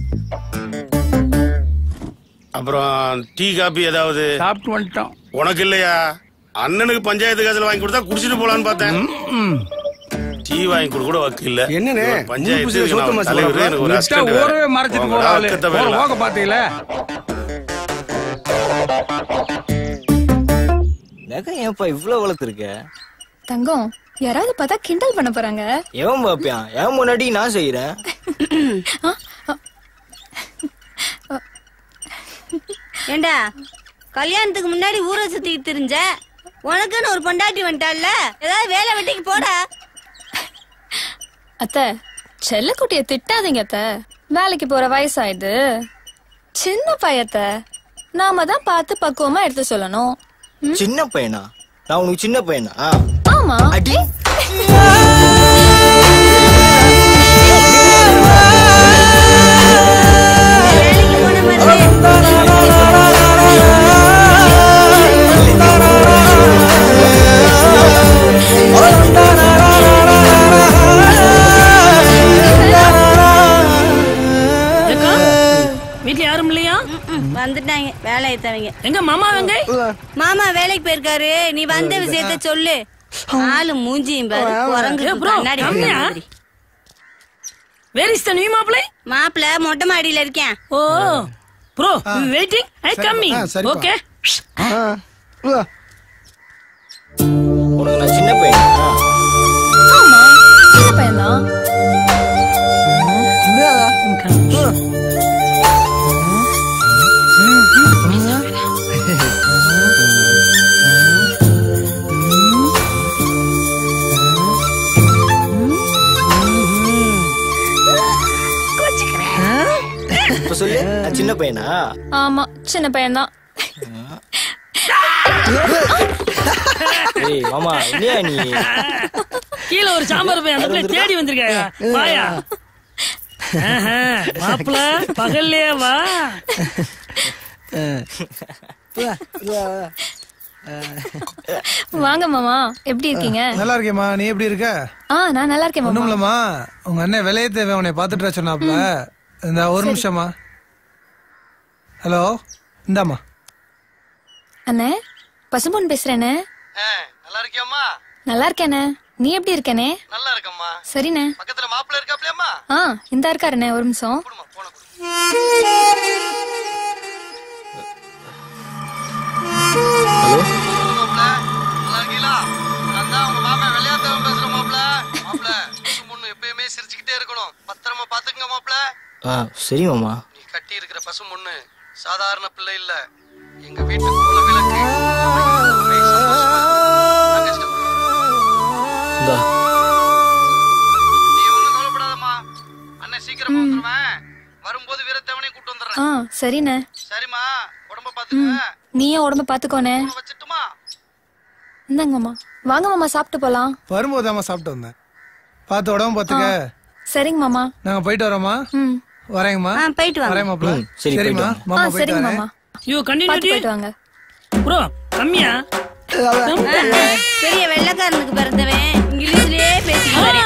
அப்புறம் டீ காபி ஏதாவது சாப்பிட்டு வந்துட்டோம் உனக்கு இல்லையா அண்ணனுக்கு பஞ்சாயத்து காசுல வாங்கி கொடுத்தா குடிச்சிட்டு போலான்னு பார்த்தேன் டீ வாங்கி கொடுக்க கூட வக்கு இல்ல என்னண்ணே? ஒரு பஞ்சாயத்து மூணு புதுசு சோத்து நான் மாசு தலைவர், போடுறா. எனக்கு ஒரு விட்டா assistant வேற. ஊரவே மறைச்சிட்டு உங்களோட போறாள் அக்கத்தை போற வேறலாம். போக்க பாத்தீங்களா நகை ஏன்ப்பா இவ்வளவு வளர்த்துருக்க தங்கம் யாராவது பார்த்தா கிண்டல் பண்ண போறாங்க எவன் பாப்பியான் எவன் முன்னாடி நான் செய்யறேன் ஏண்டா கல்யாணத்துக்கு முன்னாடி ஊரை சுத்திட்டு தெரிஞ்ச உனக்குன்னு ஒரு பொண்டாட்டி வந்துட்டால ஏதாவது வேலை வெட்டிக்கு போடா அத்தை செல்லக்குட்டிய திட்டாதீங்க அத்தை வேலைக்கு போற வயசாயிடுது சின்ன பையத்த நாம தான் பார்த்து பக்குவமா எடுத்து சொல்லணும் சின்ன பையனா நான் உனக்கு சின்ன பையனா ஆமா அடி ஏக்கா, வீட்ல யாரும் இல்லையா வந்துட்டாங்க வேலையை தவங்க எங்க மாமா வெங்க மாமா வேலைக்கு போயிருக்காரு நீ வந்த விஷயத்த சொல்லு ஆளு மூஞ்சியும் பாரு குரங்கு ஏ, bro, கண்ணாடி கம்மியா? வேர் இஸ் த நியூ மாப்பிளை மாப்பிள்ள மொட்டை மாடியில இருக்கேன் oh bro waiting I coming okay உனக்கு நான் சின்ன பையனா ஆமா சின்ன பையன்தான் இப்ப சொல்லு நான் சின்ன பையனா ஆமா சின்ன பையன்தான் ஏய் மாமா இல்லையா நீ கீழ ஒரு சாம்பார் போய் அந்த பிள்ளை தேடி வந்திருக்காயா வாயா ஆஹா, மாப்பிள பகல்லையே வா வாங்க மாமா எப்படி இருக்கீங்க நல்லா இருக்கேம்மா நீ எப்படி இருக்க ஆ நான் நல்லா இருக்கேன் ஒண்ணும் மாமா இல்லம்மா உங்க அண்ணன் விலைய தேவை உன்னை பாத்துட்டு சொன்னாப்ல இந்த ஒரு நிமிஷமா ஹலோ இந்தாம்மா அண்ணே பசும்பொன் பேசுறேனே நல்லா இருக்கியாம்மா நல்லா இருக்கேனே நீ எப்படி இருக்கனே நல்லா இருக்கம்மா சரிண்ணே பக்கத்துல மாப்பிள்ள இருக்காப்லையாம்மா ஆ இந்த இருக்காருண்ணே ஒரு நிமிஷம் நல்லா இருக்கீங்களா நான் தான் உங்க மாமா விளையாட்டவன் பேசுறேன் மாப்பிள்ள மாப்பிள்ள பொண்ணு எப்பயுமே சிரிச்சுக்கிட்டே இருக்கணும் பத்திரமா பாத்துக்கங்க மாப்பிள்ள ஆ சரி மாமா நீ கட்டி இருக்கிற பசு பொண்ணு சாதாரண பிள்ளை இல்ல எங்க வீட்டு குல விளக்கு இந்தா நீ ஒண்ணும் கவலைப்படாதம்மா அண்ணன் சீக்கிரமா வந்துருவேன் வரும்போது வீரத்தவனே கூட்டு வந்துடுறேன் ஆ சரிண்ணே சரிம்மா உடம்ப ம் பாத்துக்க நீயும் உடம்ப பாத்துக்கோனே இந்தாங்க மாமா வாங்க மாமா சாப்பிட்டு போலாம் வரும்போது அம்மா சாப்பிட்டு வந்தேன் பார்த்து உடம்பு பாத்துக்க சரிங்க மாமா நாங்க போயிட்டு வரோமா ம் வரேங்கம்மா ஆ, போயிட்டு வாங்க. வரேன் மாப்பிள்ள ம், சரி, போயிட்டு சரிம்மா வாங்க. ஆ மாமா போயிட்டு சரிங்க வரேன் மாமா யூ பார்த்து கண்டினியூ போயிட்டு வாங்க ப்ரோ கம்மியா பெரிய வெள்ளக்காரனுக்கு பிறந்தவன் இங்கிலீஷ்லயே பேசிட்டு வரேன்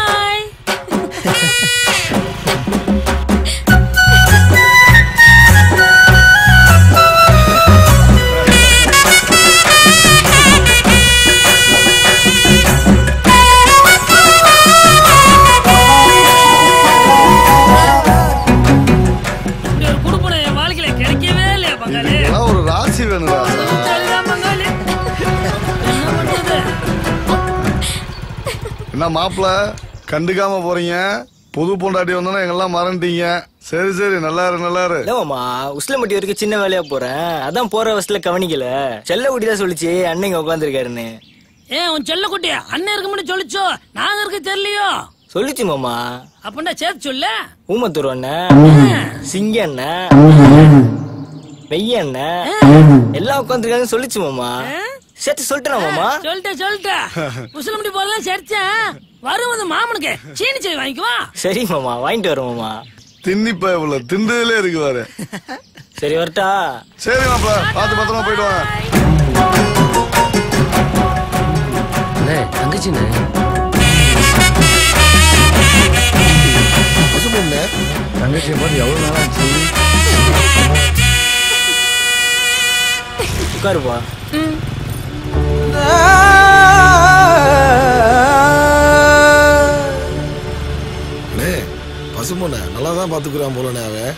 இப்படி ஒரு குடுப்பனை என் வாழ்க்கையில கிடைக்கவே இல்லையா பங்காளி இதெல்லாம் ஒரு ராசி வேணுடா சரிதான் பங்காளி என்ன பண்றது என்ன மாப்பிள்ள கண்டுக்காம போறீங்க புது பொண்டாட்டி வந்தோன்னா எங்கெல்லாம் மறந்துட்டீங்க சரி சரி நல்லா இரு நல்லா இரு இல்ல மாமா உஸ்லம்பட்டி வரைக்கும் சின்ன வேலையா போறேன் அதான் போற வசத்துல கவனிக்கல செல்ல குட்டி தான் சொல்லிச்சு அண்ணன் இங்க உட்காந்துருக்காருன்னு ஏன் உன் செல்ல குட்டி அண்ணன் இருக்க மட்டும் சொல்லிச்சோ நாங்க இருக்க தெரியலையோ சொல்லிச்சு மாமா அப்படின்னா சேர்த்து சொல்லு ஊமத்தூர் அண்ணன் சிங்க அண்ணன் வெய்ய அண்ணன் எல்லாம் உட்காந்துருக்காங்கன்னு சொல்லிச்சு மாமா சேர்த்து சொல்லிட்டேனா மாமா சொல்லிட்டேன் சொல்லிட்டேன் உசிலம்படி போறதா சரிச்சேன் வருவது மாமனுக்கு சீனி செடி வாங்கிக்குவா சரி மாமா வாங்கிட்டு வரேன் மாமா தின்னிப்பா இவ்வளவு திண்டதுல இருக்கு பாரு சரி வரட்டா சரி மாப்ள பார்த்து பத்திரமா போயிட்டு வாங்க தங்கச்சிண்ணே தங்கச்சியை பார்த்து எவ்வளவு நாள் ஆச்சு உட்காருப்பா அண்ணே பசுமொன்ன நல்லா தான் பாத்துக்கிறான் போலண்ணே அவன்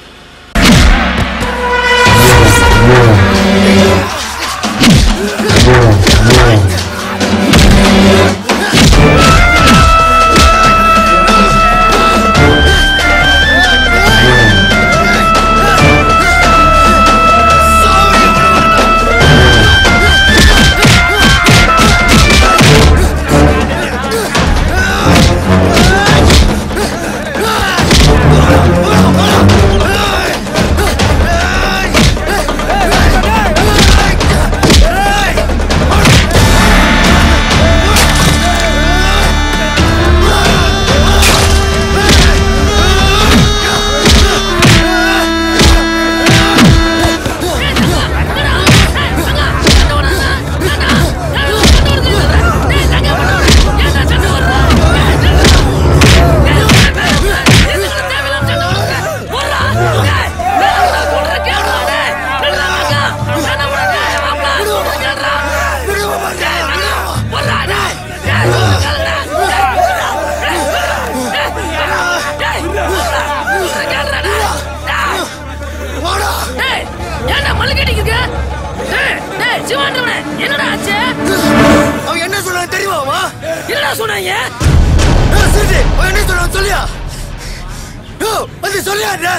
டேய், ஏன்டா மல்லு கட்டிக்கிட்டு இருக்க? டேய், டேய், சிவாண்டவனே, என்னடா ஆச்சு அவன் என்ன சொன்னான் தெரியுமாமா என்னடா சொன்னாங்க அவன் என்ன சொன்னான் சொல்லியா யோ வந்து சொல்லியா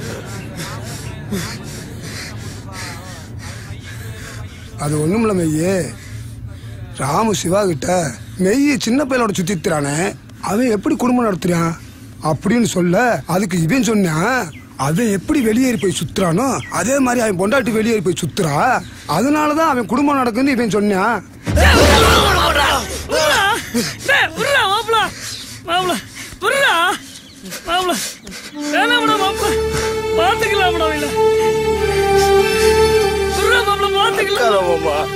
அது ஒண்ணுமில்ல மெய்யே ராமு சிவா கிட்ட மெய்ய சின்ன பையனோட சுத்தித்துறானே அவன் எப்படி குடும்பம் நடத்துறான் அப்படின்னு சொல்ல அதுக்கு இவன் சொன்னான் அவன் எப்படி வெளியேறி போய் சுத்துறானோ அதே மாதிரி அவன் பொண்டாட்டி வெளியேறி போய் சுத்துறா அதனாலதான் அவன் குடும்பம் நடக்குன்னு இவன் சொன்னான் உர்ரா. டேய், உர்ரா, மாப்ள. மாப்ள, உர்ரா. மாப்ள. வேணாம்டா, மாப்ள. பாத்துக்கலாம்டா, இல்ல. உர்ரா, மாப்ள, பாத்துக்கலாம்.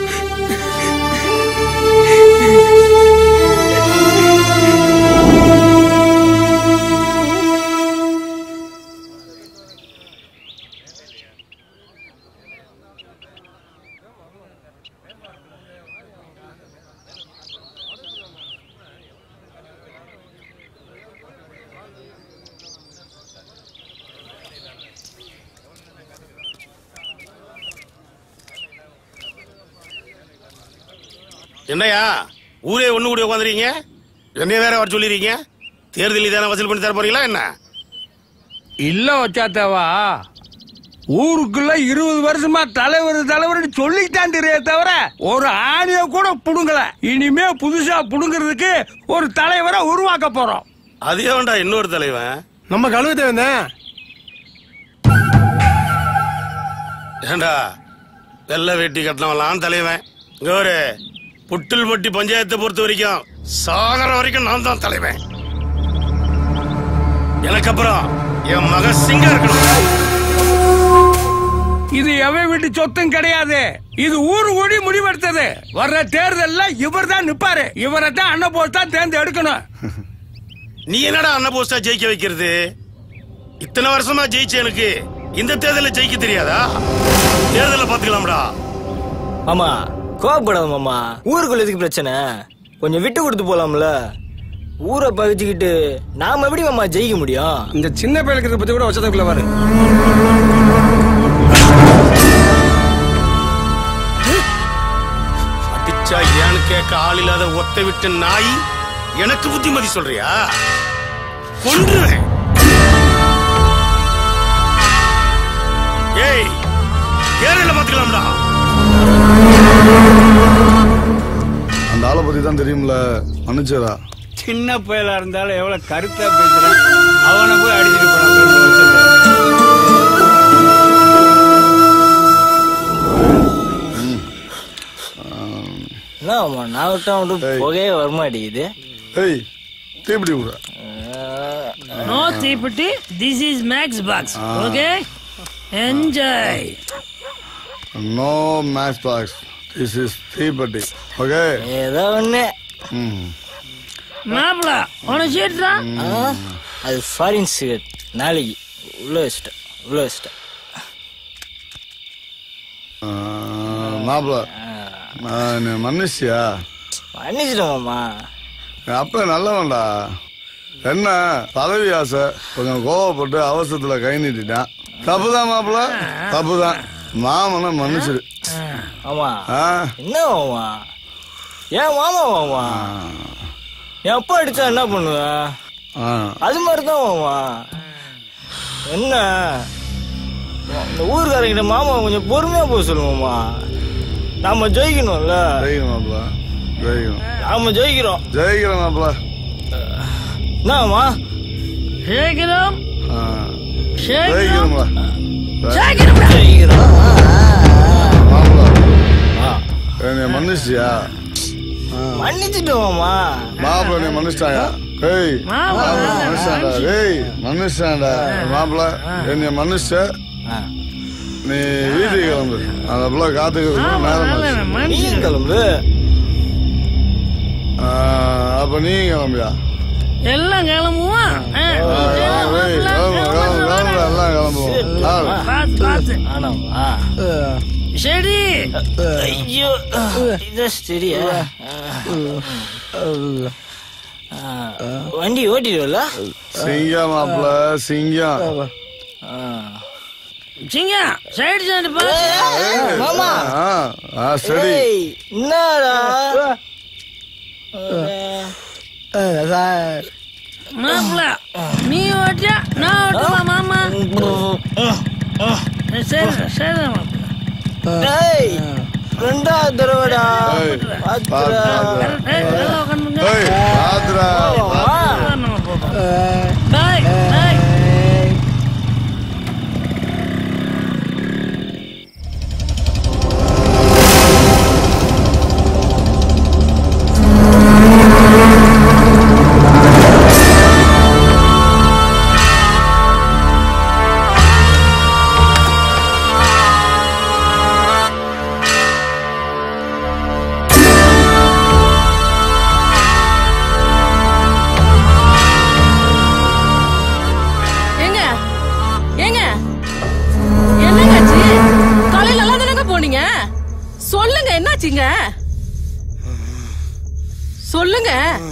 என்னையா ஊரே ஒண்ணு கூடி உட்காந்துறீங்க என்னைய வேற வர சொல்லிருக்கீங்க தேர்தலில் தானே வசூல் பண்ணி தர போறீங்களா என்ன இல்ல வச்சாத்தவா ஊருக்குள்ள இருபது வருஷமா தலைவர் தலைவர்னு சொல்லிட்டான் தெரியே தவிர ஒரு ஆணிய கூட புடுங்கல இனிமே புதுசா புடுங்கிறதுக்கு ஒரு தலைவரை உருவாக்க போறோம் அது ஏன்டா இன்னொரு தலைவன் நம்ம கழுவு தேவன் ஏண்டா வெள்ளை வேட்டி கட்டினவன்லாம் தலைவன் இங்க ஒரு புட்டில் பட்டி பஞ்சாயத்தை பொறுத்த வரைக்கும் சாகர வரைக்கும் நான் தான் தலைவன் எனக்கு அப்புறம் என் மக சிங்கம் இருக்கணும் இது எவன் வீட்டு சொத்தும் கிடையாது இது ஊரு கூடி முடிவெடுத்தது வர்ற தேர்தல்ல இவர் தான் நிப்பாரு இவரை தான் அண்ணன் போஸ்ட் தான் தேர்ந்தெடுக்கணும் நீ என்னடா அண்ணன் போஸ்டா ஜெயிக்க வைக்கிறது இத்தனை வருஷமா ஜெயிச்ச எனக்கு இந்த தேர்தலில் ஜெயிக்க தெரியாதா தேர்தலை பாத்துக்கலாம்டா மாமா கோவப்படாத மாமா ஊருக்குள்ள எதுக்கு பிரச்சனை கொஞ்சம் விட்டு கொடுத்து போலாம்ல ஊரை பகிச்சுக்கிட்டு நாம எப்படி மாமா ஜெயிக்க முடியும் இந்த சின்ன பையலுக்கு பத்தி கூட வச்சதுக்குள்ள பாரு அடிச்சா ஏன்னு கேட்க ஆள் இல்லாத ஒத்த விட்ட நாய் எனக்கு புத்திமதி சொல்றியா கொன்றுவேன் ஏய் ஏரியில பாத்துக்கலாம்டா அந்த ஆளை பத்தி தான் தெரியும்ல மன்னிச்சரா சின்ன பயலா இருந்தாலும் எவ்வளவு கருத்தா பேசுறான் அவனை போய் அடிச்சுட்டு போன பேச வச்சிருக்க என்ன ஆமா நான் விட்டா மட்டும் புகையே வரமாட்டேங்குது ஏய் தீப்பிடி விடுற நோ தீப்பெட்டி this is matchbox okay enjoy no matchbox this is தீப்பட்டி ஓகே ஏதோ ஒண்ணு மாப்பிள உனக்கு சீட்ரா ஆ, அது ஃபாரின் சிகரெட் நாளைக்கு உள்ள வச்சிட்டேன் உள்ள வச்சிட்டேன் மாப்பிள நீ மன்னிச்சியா மன்னிச்சிட்டேன் மாமா என் அப்ப நல்லவன்டா என்ன பதவி ஆசை கொஞ்சம் கோவப்பட்டு அவசரத்துல கை நீட்டிட்டான் தப்புதான் மாப்பிள தப்புதான் மாமனை மன்னிச்சிரு ஆமா ஆ? என்ன மாமா ஏன் மாமா மாமா என் அப்பா அடிச்சா என்ன பண்ணுவ ஆ. அது மாதிரிதான் மாமா என்ன இந்த ஊருக்காரங்கிட்ட மாமா கொஞ்சம் பொறுமையா போக சொல்லுவோமா நாம ஜெயிக்கணும்ல ஜெயிக்கணும் மாப்பிள ஜெயிக்கணும் நாம ஜெயிக்கிறோம் ஜெயிக்கிறோம் மாப்பிள என்னம்மா ஜெயிக்கிறோம் ஆ. ஜெயிக்கிறோம் ஜெயிக்கிறோம்ல ஜெயிக்கிறோம் மாப்பிள என்னை மன்னிச்சியா மன்னிச்சுட்டோம் மாமா மாப்பிள நீ மன்னிச்சிட்டாயா ஏய் மாமா, மன்னிச்சாண்டா ஏய் மன்னிச்சாண்டா மாப்பிள என்னை மன்னிச்ச நீ வீட்டுக்கு கிளம்பு அந்த பிள்ளை காத்துக்கிறது நேரம் ஆச்சு. நீ கிளம்பு ஆ, அப்ப நீ கிளம்பியா எல்லாம் கிளம்புவோம் ஆ, ஆ, ஏய், கிளம்பு, கிளம்பு, கிளம்பு, எல்லாம் கிளம்புவோம் ஆ. பார்த்து பார்த்து ஆனாமா சரி ஐயோ இதான் சரியா ஆ, வண்டி ஓட்டிடுவல சிங்கம் மாப்பிள சிங்கம் சிங்கா சைடு சைடு மாமா ஆ, ஆ சரி ஏய், என்னடா மாப்பிள நீ ஓட்டியா நான் ஓட்டுமா மாமா சரி சரி மாப்பிள டேய் ரெண்டாவது தடவைடா பாத்துடா. ஏய், நல்லா உட்காந்துங்க ஏய், பாத்துடா. பாய் பாய் ஏங்க ஏங்க என்னங்க ஆச்சு காலையில நல்லா தானங்க போனீங்க சொல்லுங்க என்னாச்சுங்க சொல்லுங்க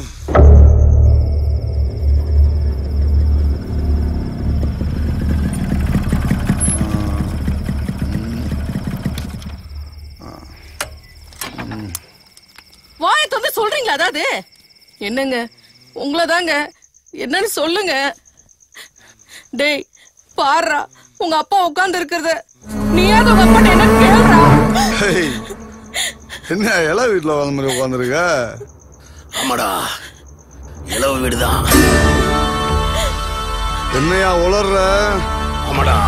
வாயை திறந்து சொல்றீங்களா அதாவது என்னங்க உங்களை தாங்க என்னன்னு சொல்லுங்க டேய் பாருடா உங்க அப்பா உட்கார்ந்து இருக்கிறத நீயாவது உங்க அப்பா என்ன கேளுடா ஏய், என்ன இலை வீட்டுல வந்த மாதிரி உட்காந்துருக்க ஆமாடா இளவு வீடுதான் என்னையா உளர்ற ஆமாடா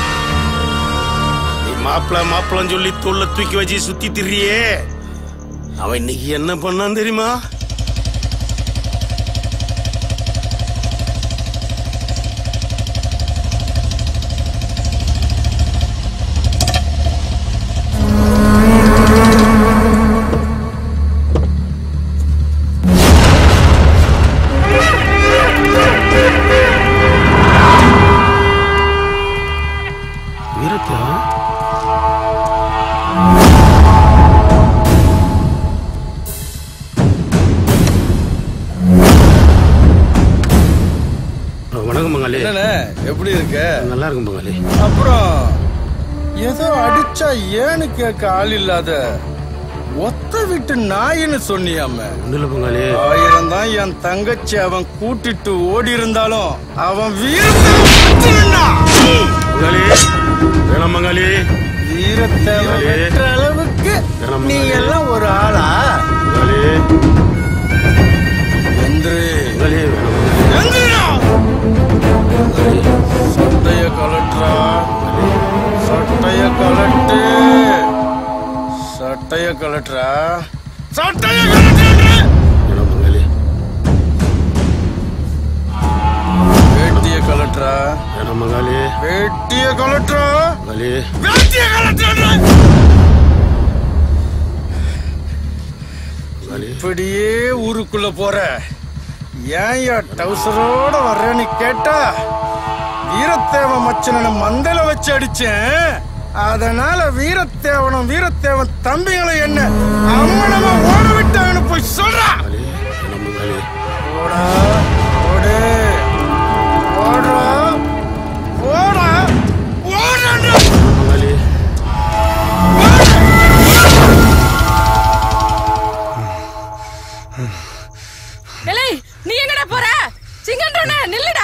நீ மாப்பிள மாப்பிளன்னு சொல்லி தோல்ல தூக்கி வச்சு சுத்தி திரியே அவன் இன்னைக்கு என்ன பண்ணான் தெரியுமா வீரத்தா வணக்கம் பங்காளி என்னண்ணே எப்படி இருக்க நல்லா இருக்கும் பங்காளி அப்புறம் ஏதோ அடிச்சா ஏன்னு கேட்க ஆள் இல்லாத ஒத்த வீட்டு நாயின்னு சொன்னியாம பங்காளி ஆயிரம் தான் என் தங்கச்சி அவன் கூட்டிட்டு ஓடி இருந்தாலும் அவன் வீரத்தை மாற்றினா. பங்காளி வேணாம் பங்காளி வீரத்தை அவன் வெட்டுற அளவுக்கு நீ எல்லாம் ஒரு ஆளா பங்காளி எந்திரு பங்காளி வேணாம் எந்திரா சட்டைய கலட்டுறா சட்டைய கலட்டு சட்டைய கலட்டுறா சட்டைய கலட்டு வேணாம் பங்காளி வேட்டிய கலட்டுறா வேணாம் பங்காளி வேட்டிய கலட்டுறா பங்காளி வேட்டிய கலட்டுறா இப்படியே ஊருக்குள்ள போற ஏன் யா டவுசரோட வர்றேன்னு கேட்டா வீரத்தேவ மச்சனை மந்தல வச்சு அடிச்சேன் அதனால வீரத்தேவனும் வீரத்தேவன் தம்பிகளை என்ன அம்மனமா ஓட விட்டாங்கன்னு போய் சொல்றா ஓடா ஓடு ஓடுறா ஓடா ஓடுறா பங்காளி ஏலே நீ எங்கடா போற சிங்கன்றனே நில்லுடா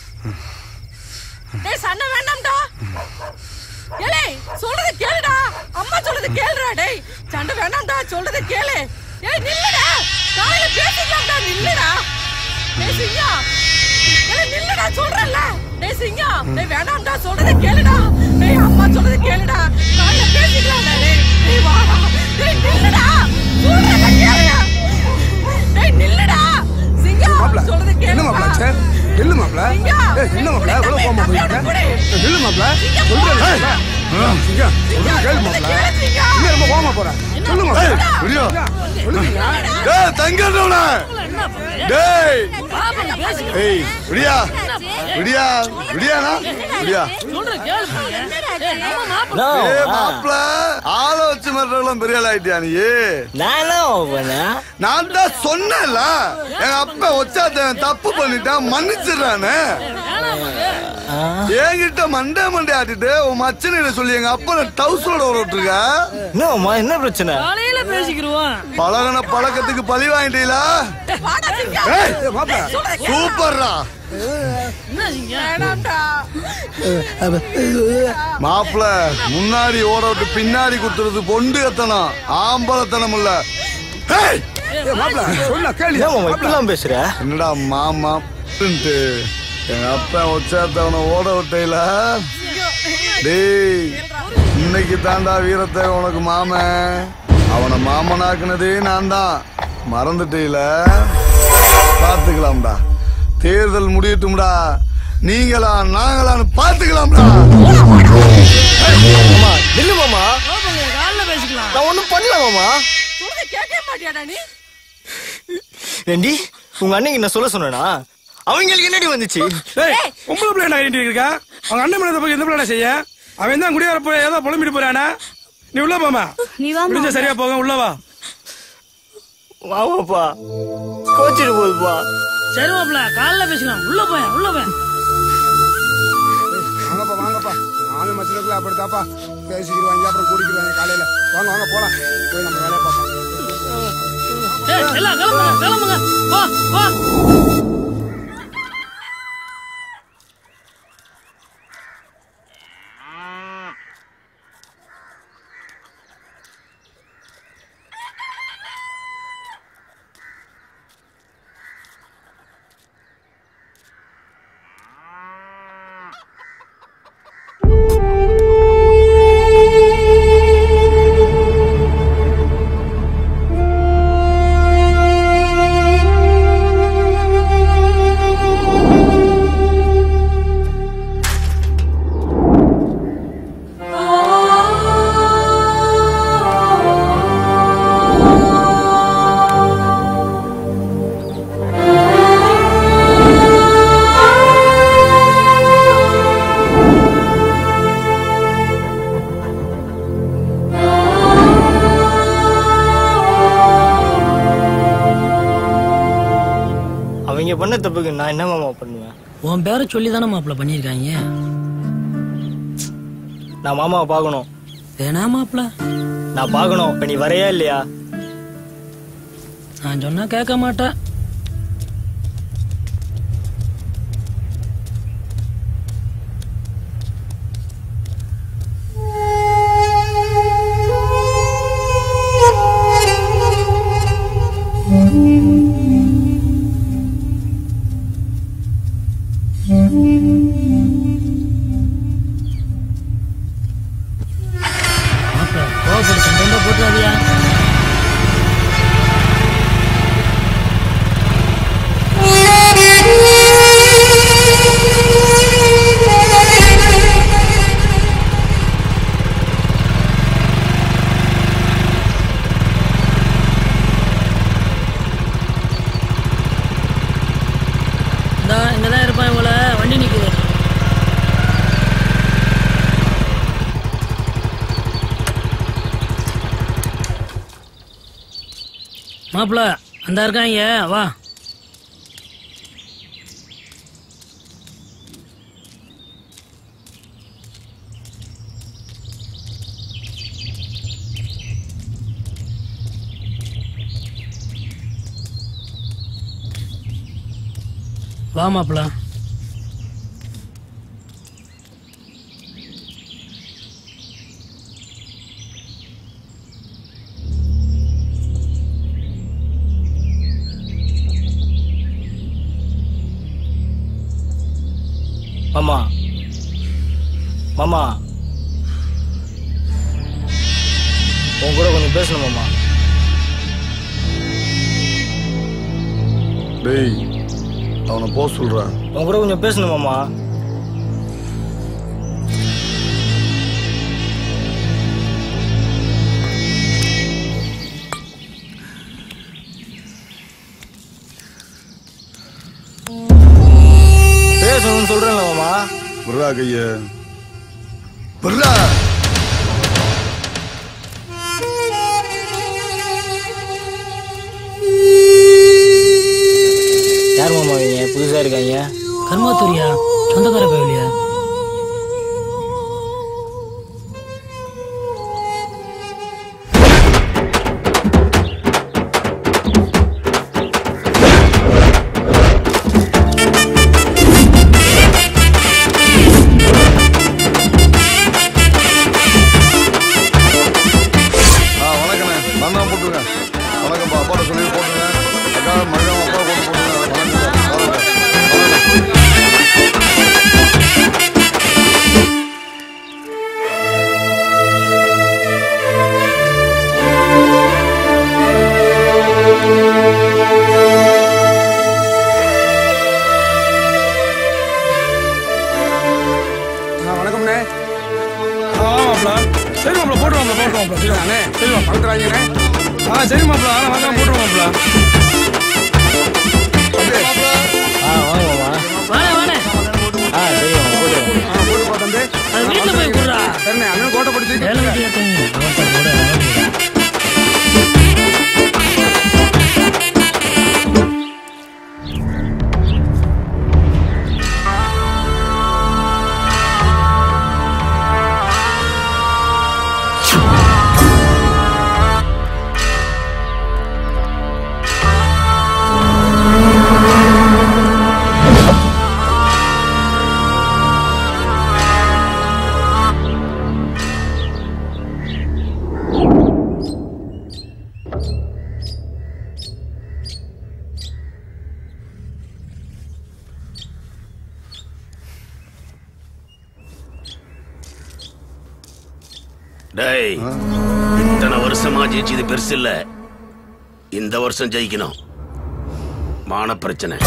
டேய் சண்டை வேண்டாம்டா ஏலே சொல்றது கேளுடா அம்மா சொல்றது கேளுடா டேய் சண்டை வேண்டாம்டா சொல்றது கேளு ஏய் நில்லுடா காலையில பேசிக்கலாம்டா நில்லுடா டேய் சிங்கா ஏலே நில்லுடா சொல்றேன்ல டேய் சிங்கா டேய் வேண்டாம்டா சொல்றது கேளுடா டேய் அம்மா சொல்றது கேளுடா காலையில பேசிக்கலாம்டா டேய் டேய் வாடா டேய் நில்லுடா சொல்றத கேளுடா டேய் நில்லுடா சிங்கா சொல்றது என்ன கேளுடா மாப்பிள சார் நில்லு மாப்பிள ஏய், என்ன மாப்பிள எவ்வளவு கோமா போயிருக்க ஏய், நில்லு மாப்பிள சொல்றேன் சிங்கா சொல்றது கேளு மாப்பிள இல்ல ரொம்ப கோமா போற சொல்லு மாப்பிள ஏய், விடியா. சொல்லுங்க டேய் தங்கடவுல டேய் ஏய் விடியா விடியா விடியானா விடியா ஏய் மாப்ள ஆள வச்சு மற்றவங்களும் பெரிய ஆள் ஆயிட்டியா நீ நான் தான் சொன்னேன்ல எங்க அப்பா ஒச்சாத்தன் தப்பு பண்ணிட்டான் மன்னிச்சிடுறானே என்கிட்ட மண்டே மண்டே ஆட்டிட்டு உன் மச்சனை சொல்லி எங்க அப்பா டவுசரோட வர விட்டுருக்க என்னம்மா என்ன பிரச்சனை காலையில பேசிக்கிருவோம் பழகுன பழக்கத்துக்கு பழி வாங்கிட்டீங்களா வாடா சிங்கா ஏய், மாப்பிள சூப்பர்ரா என்ன சிங்கா வேண்டாம்டா மாப்பிள முன்னாடி ஓட விட்டு பின்னாடி குத்துறது பொண்டு எத்தனம் ஆம்பளத்தனம் இல்ல ஏய், ஏய், மாப்பிள சொல்ல கேளு ஏன் இப்பெல்லாம் பேசுற என்னடா மாமா ன்ட்டு. எங்க அப்பா உச்சாத்தவனை ஓட விட்டையில டேய் இன்னைக்கு தாண்டா வீரத்தை உனக்கு மாமன் அவனை மாமனாக்குனதே நான் தான் மறந்துட்டீல பார்த்துக்கலாம்டா தேர்தல் முடியட்டும்டா நீங்களா நாங்களான்னு பார்த்துக்கலாம்டா மாமா நில்லு மாமா காலைல பேசிக்கலாம் நான் ஒண்ணும் பண்ணல மாமா சொல்றத கேட்க மாட்டியாடா நீ ஏண்டி உங்க அன்னைக்கு நான் சொல்ல சொன்னேனா அவங்களுக்கு என்னடி வந்துச்சு ஏய் பொம்பளை பிள்ளை என்ன கட்டிட்டு இருக்கா அவங்க அண்ணன் மேல போய் எந்த பிள்ளை செய்ய அவன் தான் குடியார போய் ஏதோ புலம்பிட்டு போறானா நீ உள்ள போமா நீ வா முடிஞ்ச சரியா போக உள்ள வா வாமாப்பா கோச்சிட்டு போகுதுப்பா சரி மாப்பிள காலைல பேசிக்கலாம் உள்ள போய் உள்ள போய் வாங்கப்பா வாங்கப்பா மாமி மச்சனுக்குள்ள அப்படித்தாப்பா பேசிக்கிடுவாங்க அப்புறம் கூடிக்கிடுவாங்க காலையில வாங்க வாங்க போலாம் போய் நம்ம வேலையை பார்ப்போம் ஏய், எல்லாம் கிளம்புங்க கிளம்புங்க வா வா அவங்க பண்ண தப்புக்கு நான் என்ன மாமா பண்ணுவேன் உன் பேரை சொல்லி தானே மாப்பிள பண்ணியிருக்காங்க நான் மாமாவை பார்க்கணும் வேணா மாப்பிள நான் பார்க்கணும் இப்ப நீ வரையா இல்லையா நான் சொன்னா கேட்க மாட்டேன் மாப்பிள கோவப்படுத்த ரொம்ப போட்டுறாதியா இந்தா இங்கதான் இருப்பான் இவங்கள வண்டி நிக்குது மாப்பிள அந்த இருக்காங்க வா வா மாப்பிள மாமா மாமா உன் கூட கொஞ்சம் பேசணும் மாமா டேய் அவனை போக சொல்றான் உன் கூட கொஞ்சம் பேசணும் மாமா பேசணும்னு சொல்றேன்ல மாமா விட்றா கைய விட்றா யார் மாமா இவங்க புதுசா இருக்காங்க கர்மாத்தூரியா சொந்தக்கார கோயிலியா ஆ வணக்கண்ணே நான் தான் போட்டுருங்க வணக்கம்ப்பா அப்பாட்ட சொல்லி போட்டுருங்க அக்கா மறக்காம அப்பா போட்டு போட்டுருங்க வணக்கம்ப்பா வணக்கம் வணக்கம்ண்ணே ஆ மாப்ள சரி மாப்ள போட்டுருவாப்ல போட்டுருவாப்ல சரிதானே சரி மறந்துடாங்கண்ணே ஆ சரி மாப்ள ஆ வாங்க போட்டுருவாப்ல ஆ வாங்க மாமா வாணே வாணே ஆ சரி மாமா போட்டுருவோம் ஆ போட்டுப்பா தம்பி அது வீட்டுல போய் குடுறா சரிண்ணே அண்ணன் கோட்டை படிச்சு வேலை வெட்டியா தூங்கு அவன்கிட்ட போட, அவன்கிட்ட போட. டேய் இத்தனை வருஷமா ஜெயிச்சது பெருசு இல்ல இந்த வருஷம் ஜெயிக்கணும் மான பிரச்சனை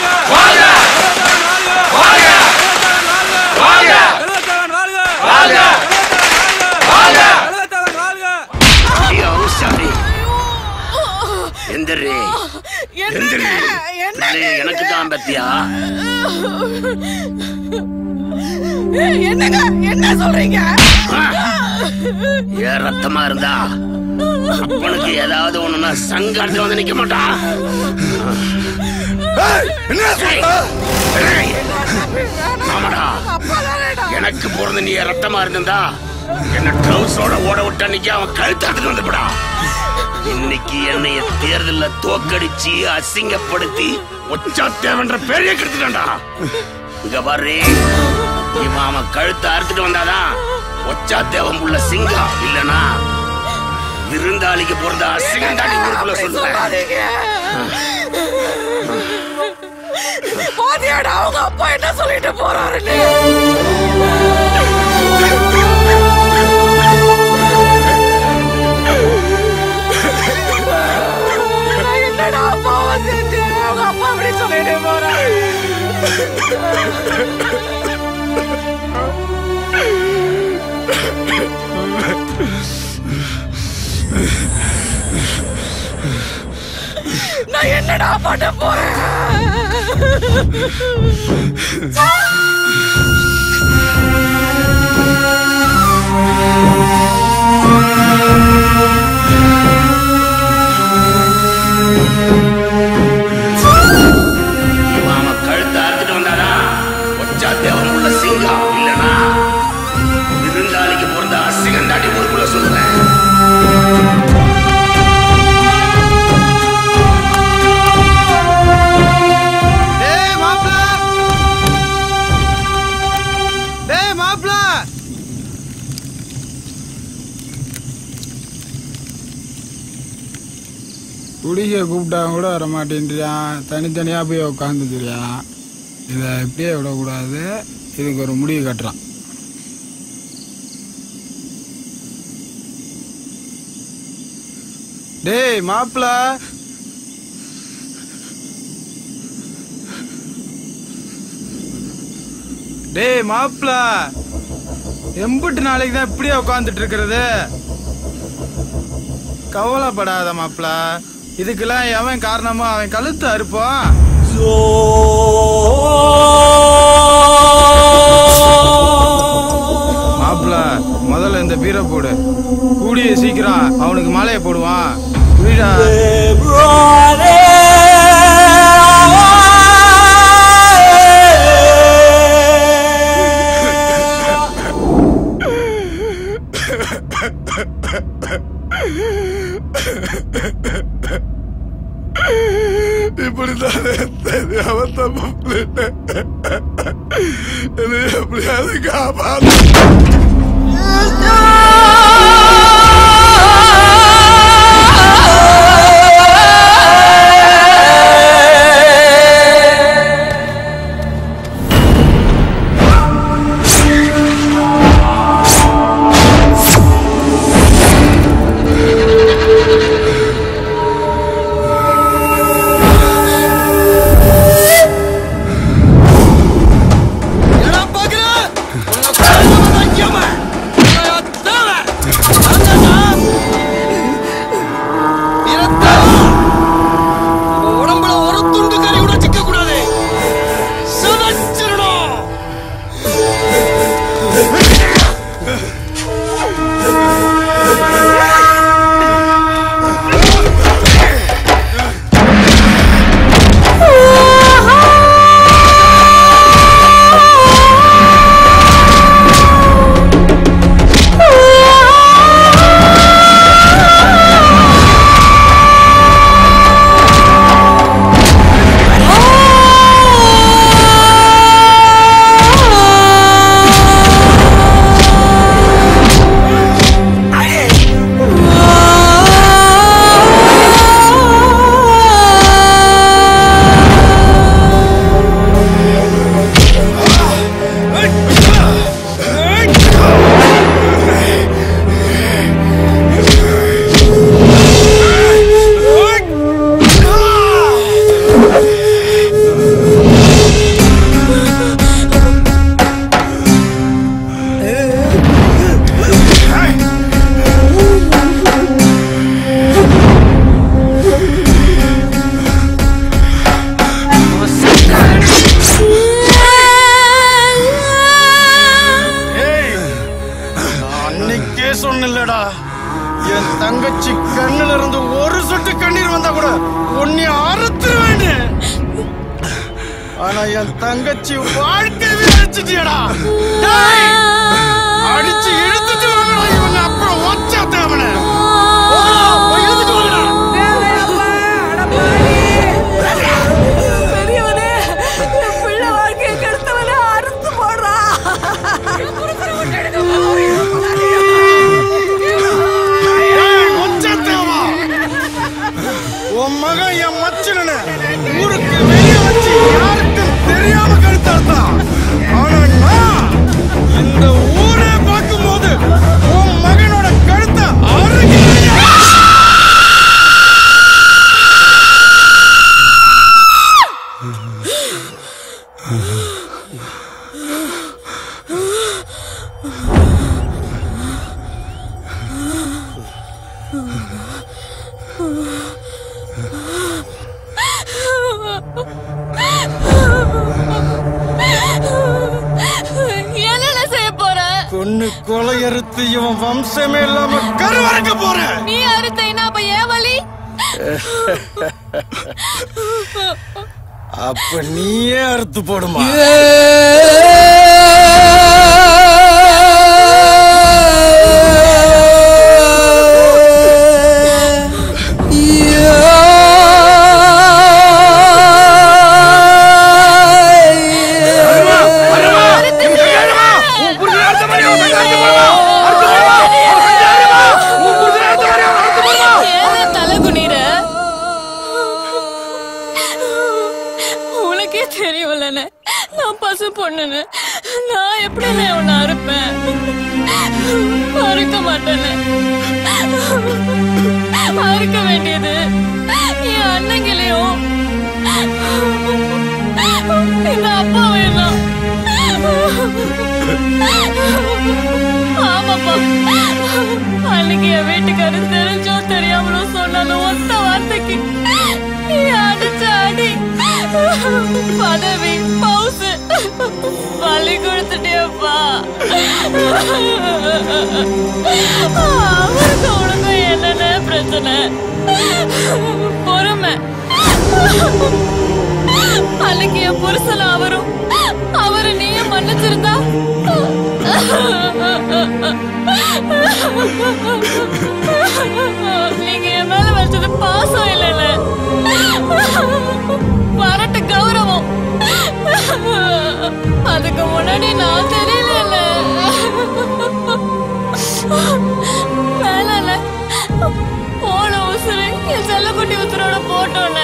வாழ்க என்னங்க என்ன சொல்றீங்க ஏன் ரத்தமா இருந்தா அப்பனுக்கு ஏதாவது ஒண்ணுன்னா சங்காரத்துல வந்து நிக்க மாட்டான் ஆமாடா எனக்கு பிறந்த நீ ரத்தமா இருந்திருந்தா என்ன ட்ரவுஸோட ஓட விட்டா நிக்க அவன் கழுத்தாத்துக்கு வந்துப்படா இன்னைக்கு என்னைய தேர்தல்ல தோக்கடிச்சு அசிங்கப்படுத்தி ஒச்சா தேவன்ற பேரையே கெடுத்துட்டான்டா இங்க பாரு இவன் அவன் கழுத்தை அறுத்துட்டு வந்தாதான் ஒச்சா தேவம் உள்ள சிங்கம் இல்லனா விருந்தாளிக்கு பிறந்த அசிங்கம் தாண்டி ஊருக்குள்ள சொல்லுவேன் பாத்தியாடா அவங்க அப்பா என்ன சொல்லிட்டு போறாருன்னு நான் என்னடா அப்பாவை செஞ்சேன் அவங்க அப்பா அப்படி சொல்லிட்டு போறாரு நான் என்னடா பண்ண போறேன் இவன் அவன் கழுத்தை அறுத்துட்டு வந்தாதான் ஒச்சா தேவம் உள்ள சிங்கம் இல்லனா விருந்தாளிக்கு பிறந்த அசிங்கம் தாண்டி ஊருக்குள்ள சொல்லுவேன் டேய் மாப்ள டேய் மாப்ள குடிக்க கூப்பிட்டா கூட வர மாட்டேன்றியான் தனித்தனியாக போய் உட்காந்துக்கிறியான் இதை இப்படியே விடக்கூடாது இதுக்கு ஒரு முடிவு கட்டுறான் டேய் மாப்பிள டேய் மாப்பிள எம்புட்டு நாளைக்கு தான் இப்படியே உட்காந்துட்டு இருக்கிறது கவலைப்படாத மாப்பிள இதுக்கெல்லாம் எவன் காரணமோ அவன் கழுத்து அறுப்பான் மாப்பிள முதல்ல இந்த பீரை போடு கூடிய சீக்கிரம் அவனுக்கு மாலையை போடுவான் புரியுதா இப்படித்தானே தெரியாம தப்பு பண்ணிட்டேன் என்னை எப்படியாவது காப்பாத்து என்னடா பாக்குற? உன்னை கொல்ல வந்தா இல்லடா என் தங்கச்சி கண்ணுல இருந்து ஒரு சொட்டு கண்ணீர் வந்தா கூட உன்னை அறுத்துருவேன்னு ஆனா என் தங்கச்சி வாழ்க்கை வச்சுட்டியடா அடிச்சு இழுத்துட்டு வாங்கடா இவங்க அப்புறம் ஒச்சா தேவன இழுத்துட்டு வாங்கடா பெரியவனே என் பிள்ளை வாழ்க்கையை கெடுத்தவனே அறுத்து போடுறா ஏய், ஒச்சா தேவா உன் மகன் என் மச்சனு ஊருக்கு வெளிய வச்சு யாருக்கும் தெரியாம கழுத்தாத்தான் ஆனா நான் இந்த ஊரே பார்க்கும்போது உன் மகனோட கழுத்தை அறுக்கிறேன் என்னென்ன செய்ய போற கொன்னு கொலையறுத்து இவன் வம்சமே இல்லாம கருவறுக்க போறேன் நீ அறுத்தேன்னா அப்ப ஏன் வலி அப்ப நீயே அறுத்து போடுமா ஏன் தலை குனிற உனக்கே தெரியும்லண்ணே நான் பசு பொண்ணுன்னு நான் எப்படி உன்னை அறுப்பேன் அறுக்க மாட்டேன்னு அறுக்க வேண்டியது என் அண்ணங்கிலையும் இந்த அப்பா வேணும் ஆமாப்பா அன்னைக்கு என் வீட்டுக்காரர் தெரிஞ்சோ தெரியாமலோ சொன்னாலும் ஒத்த வார்த்தைக்கு நீ அடிச்ச அடி பதவி பவுசு பலி கொடுத்துட்டியப்பா அவருக்கு உனக்கு என்னென்ன பிரச்சனை பொறுமை அன்னைக்கு என் புருஷன் அவரும் அவரை நீயும் மன்னிச்சிருந்தா நீங்க என் மேல வச்சது பாசம் இல்லைல்ல வரட்டு கௌரவம் அதுக்கு முன்னாடி நான் தெரியல வேலை போன உசுறு என் செல்லக்குட்டி உசுரோட போட்டோன்னு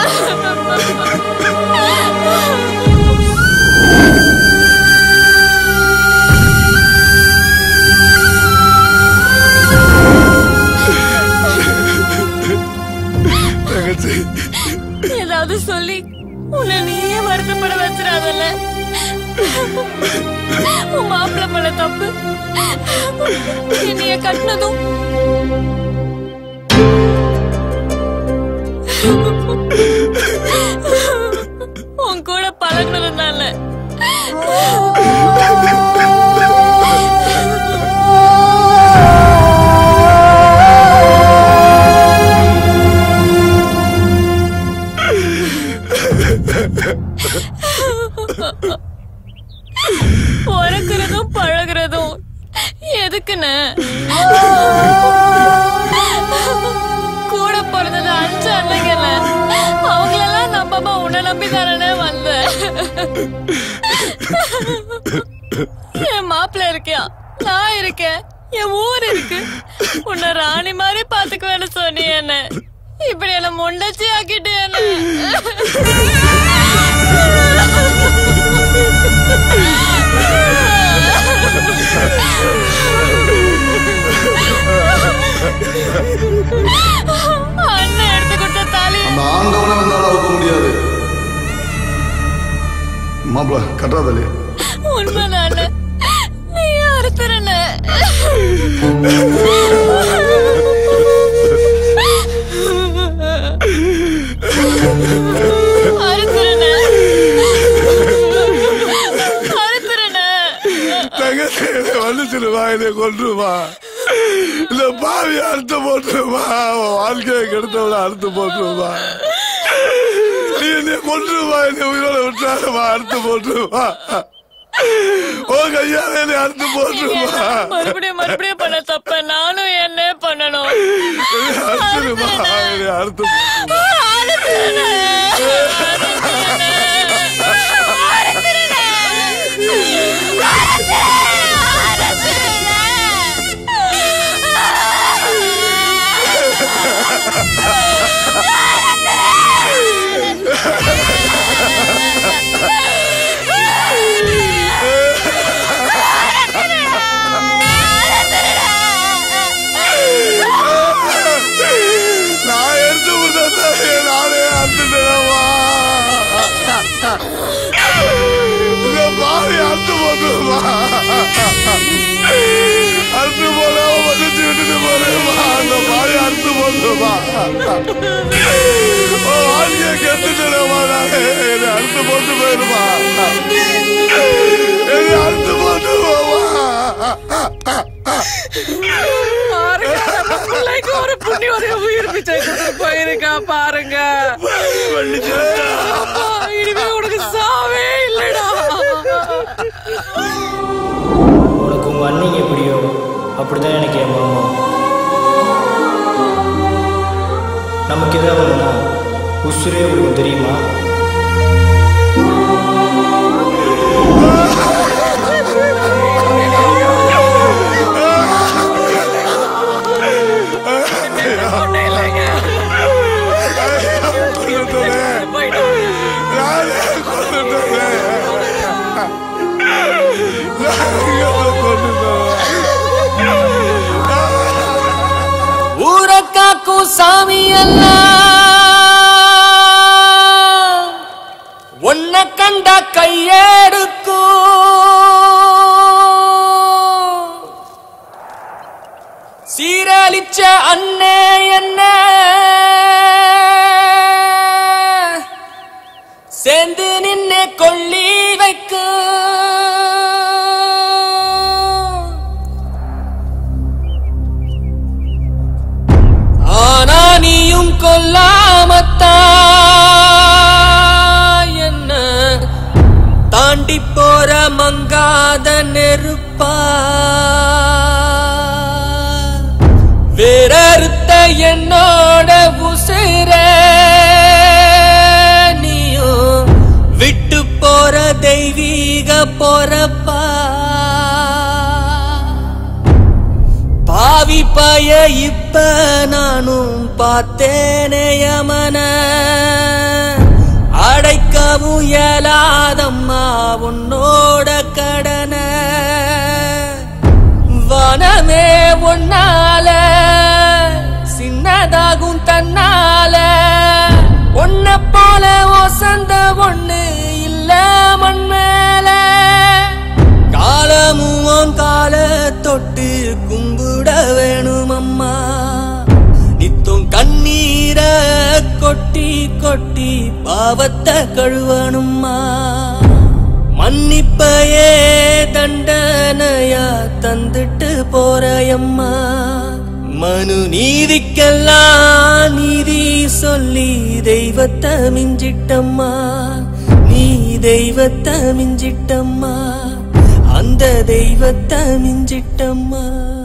தங்கச்சி ஏதாவது சொல்லி உன்னை நீயே வருத்தப்பட வச்சிடாதல்ல உன் மாப்பிள்ள மேல தப்பு என்னைய கட்டினதும் உன் கூட பழகினதுனால பிறக்கிறதும் பழகுறதும் எதுக்குன்னு கூட பிறந்தது அஞ்சு அன்னைங்கல்ல அவங்களெல்லாம் நம்பாம உன்னை நம்பி தானே வந்தேன் என் மாப்பிள்ள இருக்கியா நான் இருக்கேன் என் ஊர் இருக்கு உன்னை ராணி மாதிரி பாத்துக்குவேன்னு சொன்னி என்ன இப்படி என்ன முண்டச்சி ஆக்கிட்டு அண்ணன் எடுத்து கொடுத்த தாலி அந்த ஆண்டவனை வந்தாலும் அவுக்க முடியாது மாப்பிள கட்டுறாதலே உண்மை நானு நீ அறுத்துறன அறுத்துறன அறுத்துறன தங்கச்சி வந்துச்சுருவா இதை கொண்டுருவா இந்த பாவி அறுத்து போட்டுருமா அவன் வாழ்க்கையை கெடுத்தவள அறுத்து போட்டுருமா நீ என்னை கொண்டுருமா என்னை உயிரோட விட்டாருமா அறுத்து போட்டுருமா ஓ கையால என்னை அறுத்து போட்டுருமா மறுபடியும் மறுபடியும் பண்ண தப்ப நானும் என்ன பண்ணணும் அறுத்துருமா என்னை அறுத்து நான் எடுத்து விட்டேன் நானே அறுத்துட்டேனம்மா இந்த பாவி அறுத்து போட்டுருமா அறுத்து போடாம மன்னிச்சு விட்டுட்டு போறேம்மா அந்த பாவி அறுத்து போட்டுருமா ஓ வாழ்க்கையை கெட்டுட்டேனம்மா நானே என்னை அறுத்து போட்டு போயிருமா என்னை அறுத்து போட்டு பாருங்க, நம்ம பிள்ளைக்கு ஒரு புண்ணி ஒரு உயிர் பிச்சை கொடுத்துட்டு போயிருக்கா பாருங்க அப்பா, இனிமே உனக்கு சாவே இல்லடா உனக்கு உங்க அண்ணன் எப்படியோ அப்படிதான் எனக்கு என் மாமா நமக்கு ஏதாவது ஒண்ணுனா உசுரே உங்களுக்கு தெரியுமா ஊரக்காக்கும் சாமி எல்லாம் உன்னை கண்ட கையெடுக்கும் சீரழிச்ச அண்ணே என்ன சேர்ந்து நின்னு கொள்ளி வைக்கும் ஆனா நீயும் கொல்லாமத்தா என்ன தாண்டி போற மங்காத நெருப்பா வேறறுத்த என்னோட உசிர நீயும் விட்டு போற தெய்வீக பொறப்பா பாவி பய இப்ப நானும் பார்த்தேனே யமன அடைக்கவும் இயலாதம்மா உன்னோட கடன வனமே உன்னால சின்னதாகும் தன்னால உன்ன போல ஒசந்த ஒண்ணு இல்ல மண் மேல காலமும் உன் கால தொட்டு கும்பிட வேணும் அம்மா நித்தும் கண்ணீர கொட்டி கொட்டி பாவத்தை கழுவணும்மா மன்னிப்பையே தண்டனையா தந்துட்டு போறயம்மா மனு நீதிக்கெல்லாம் நீதி சொல்லி தெய்வத்தை மிஞ்சிட்டம்மா நீ தெய்வத்தை மிஞ்சிட்டம்மா அந்த தெய்வத்தை மிஞ்சிட்டம்மா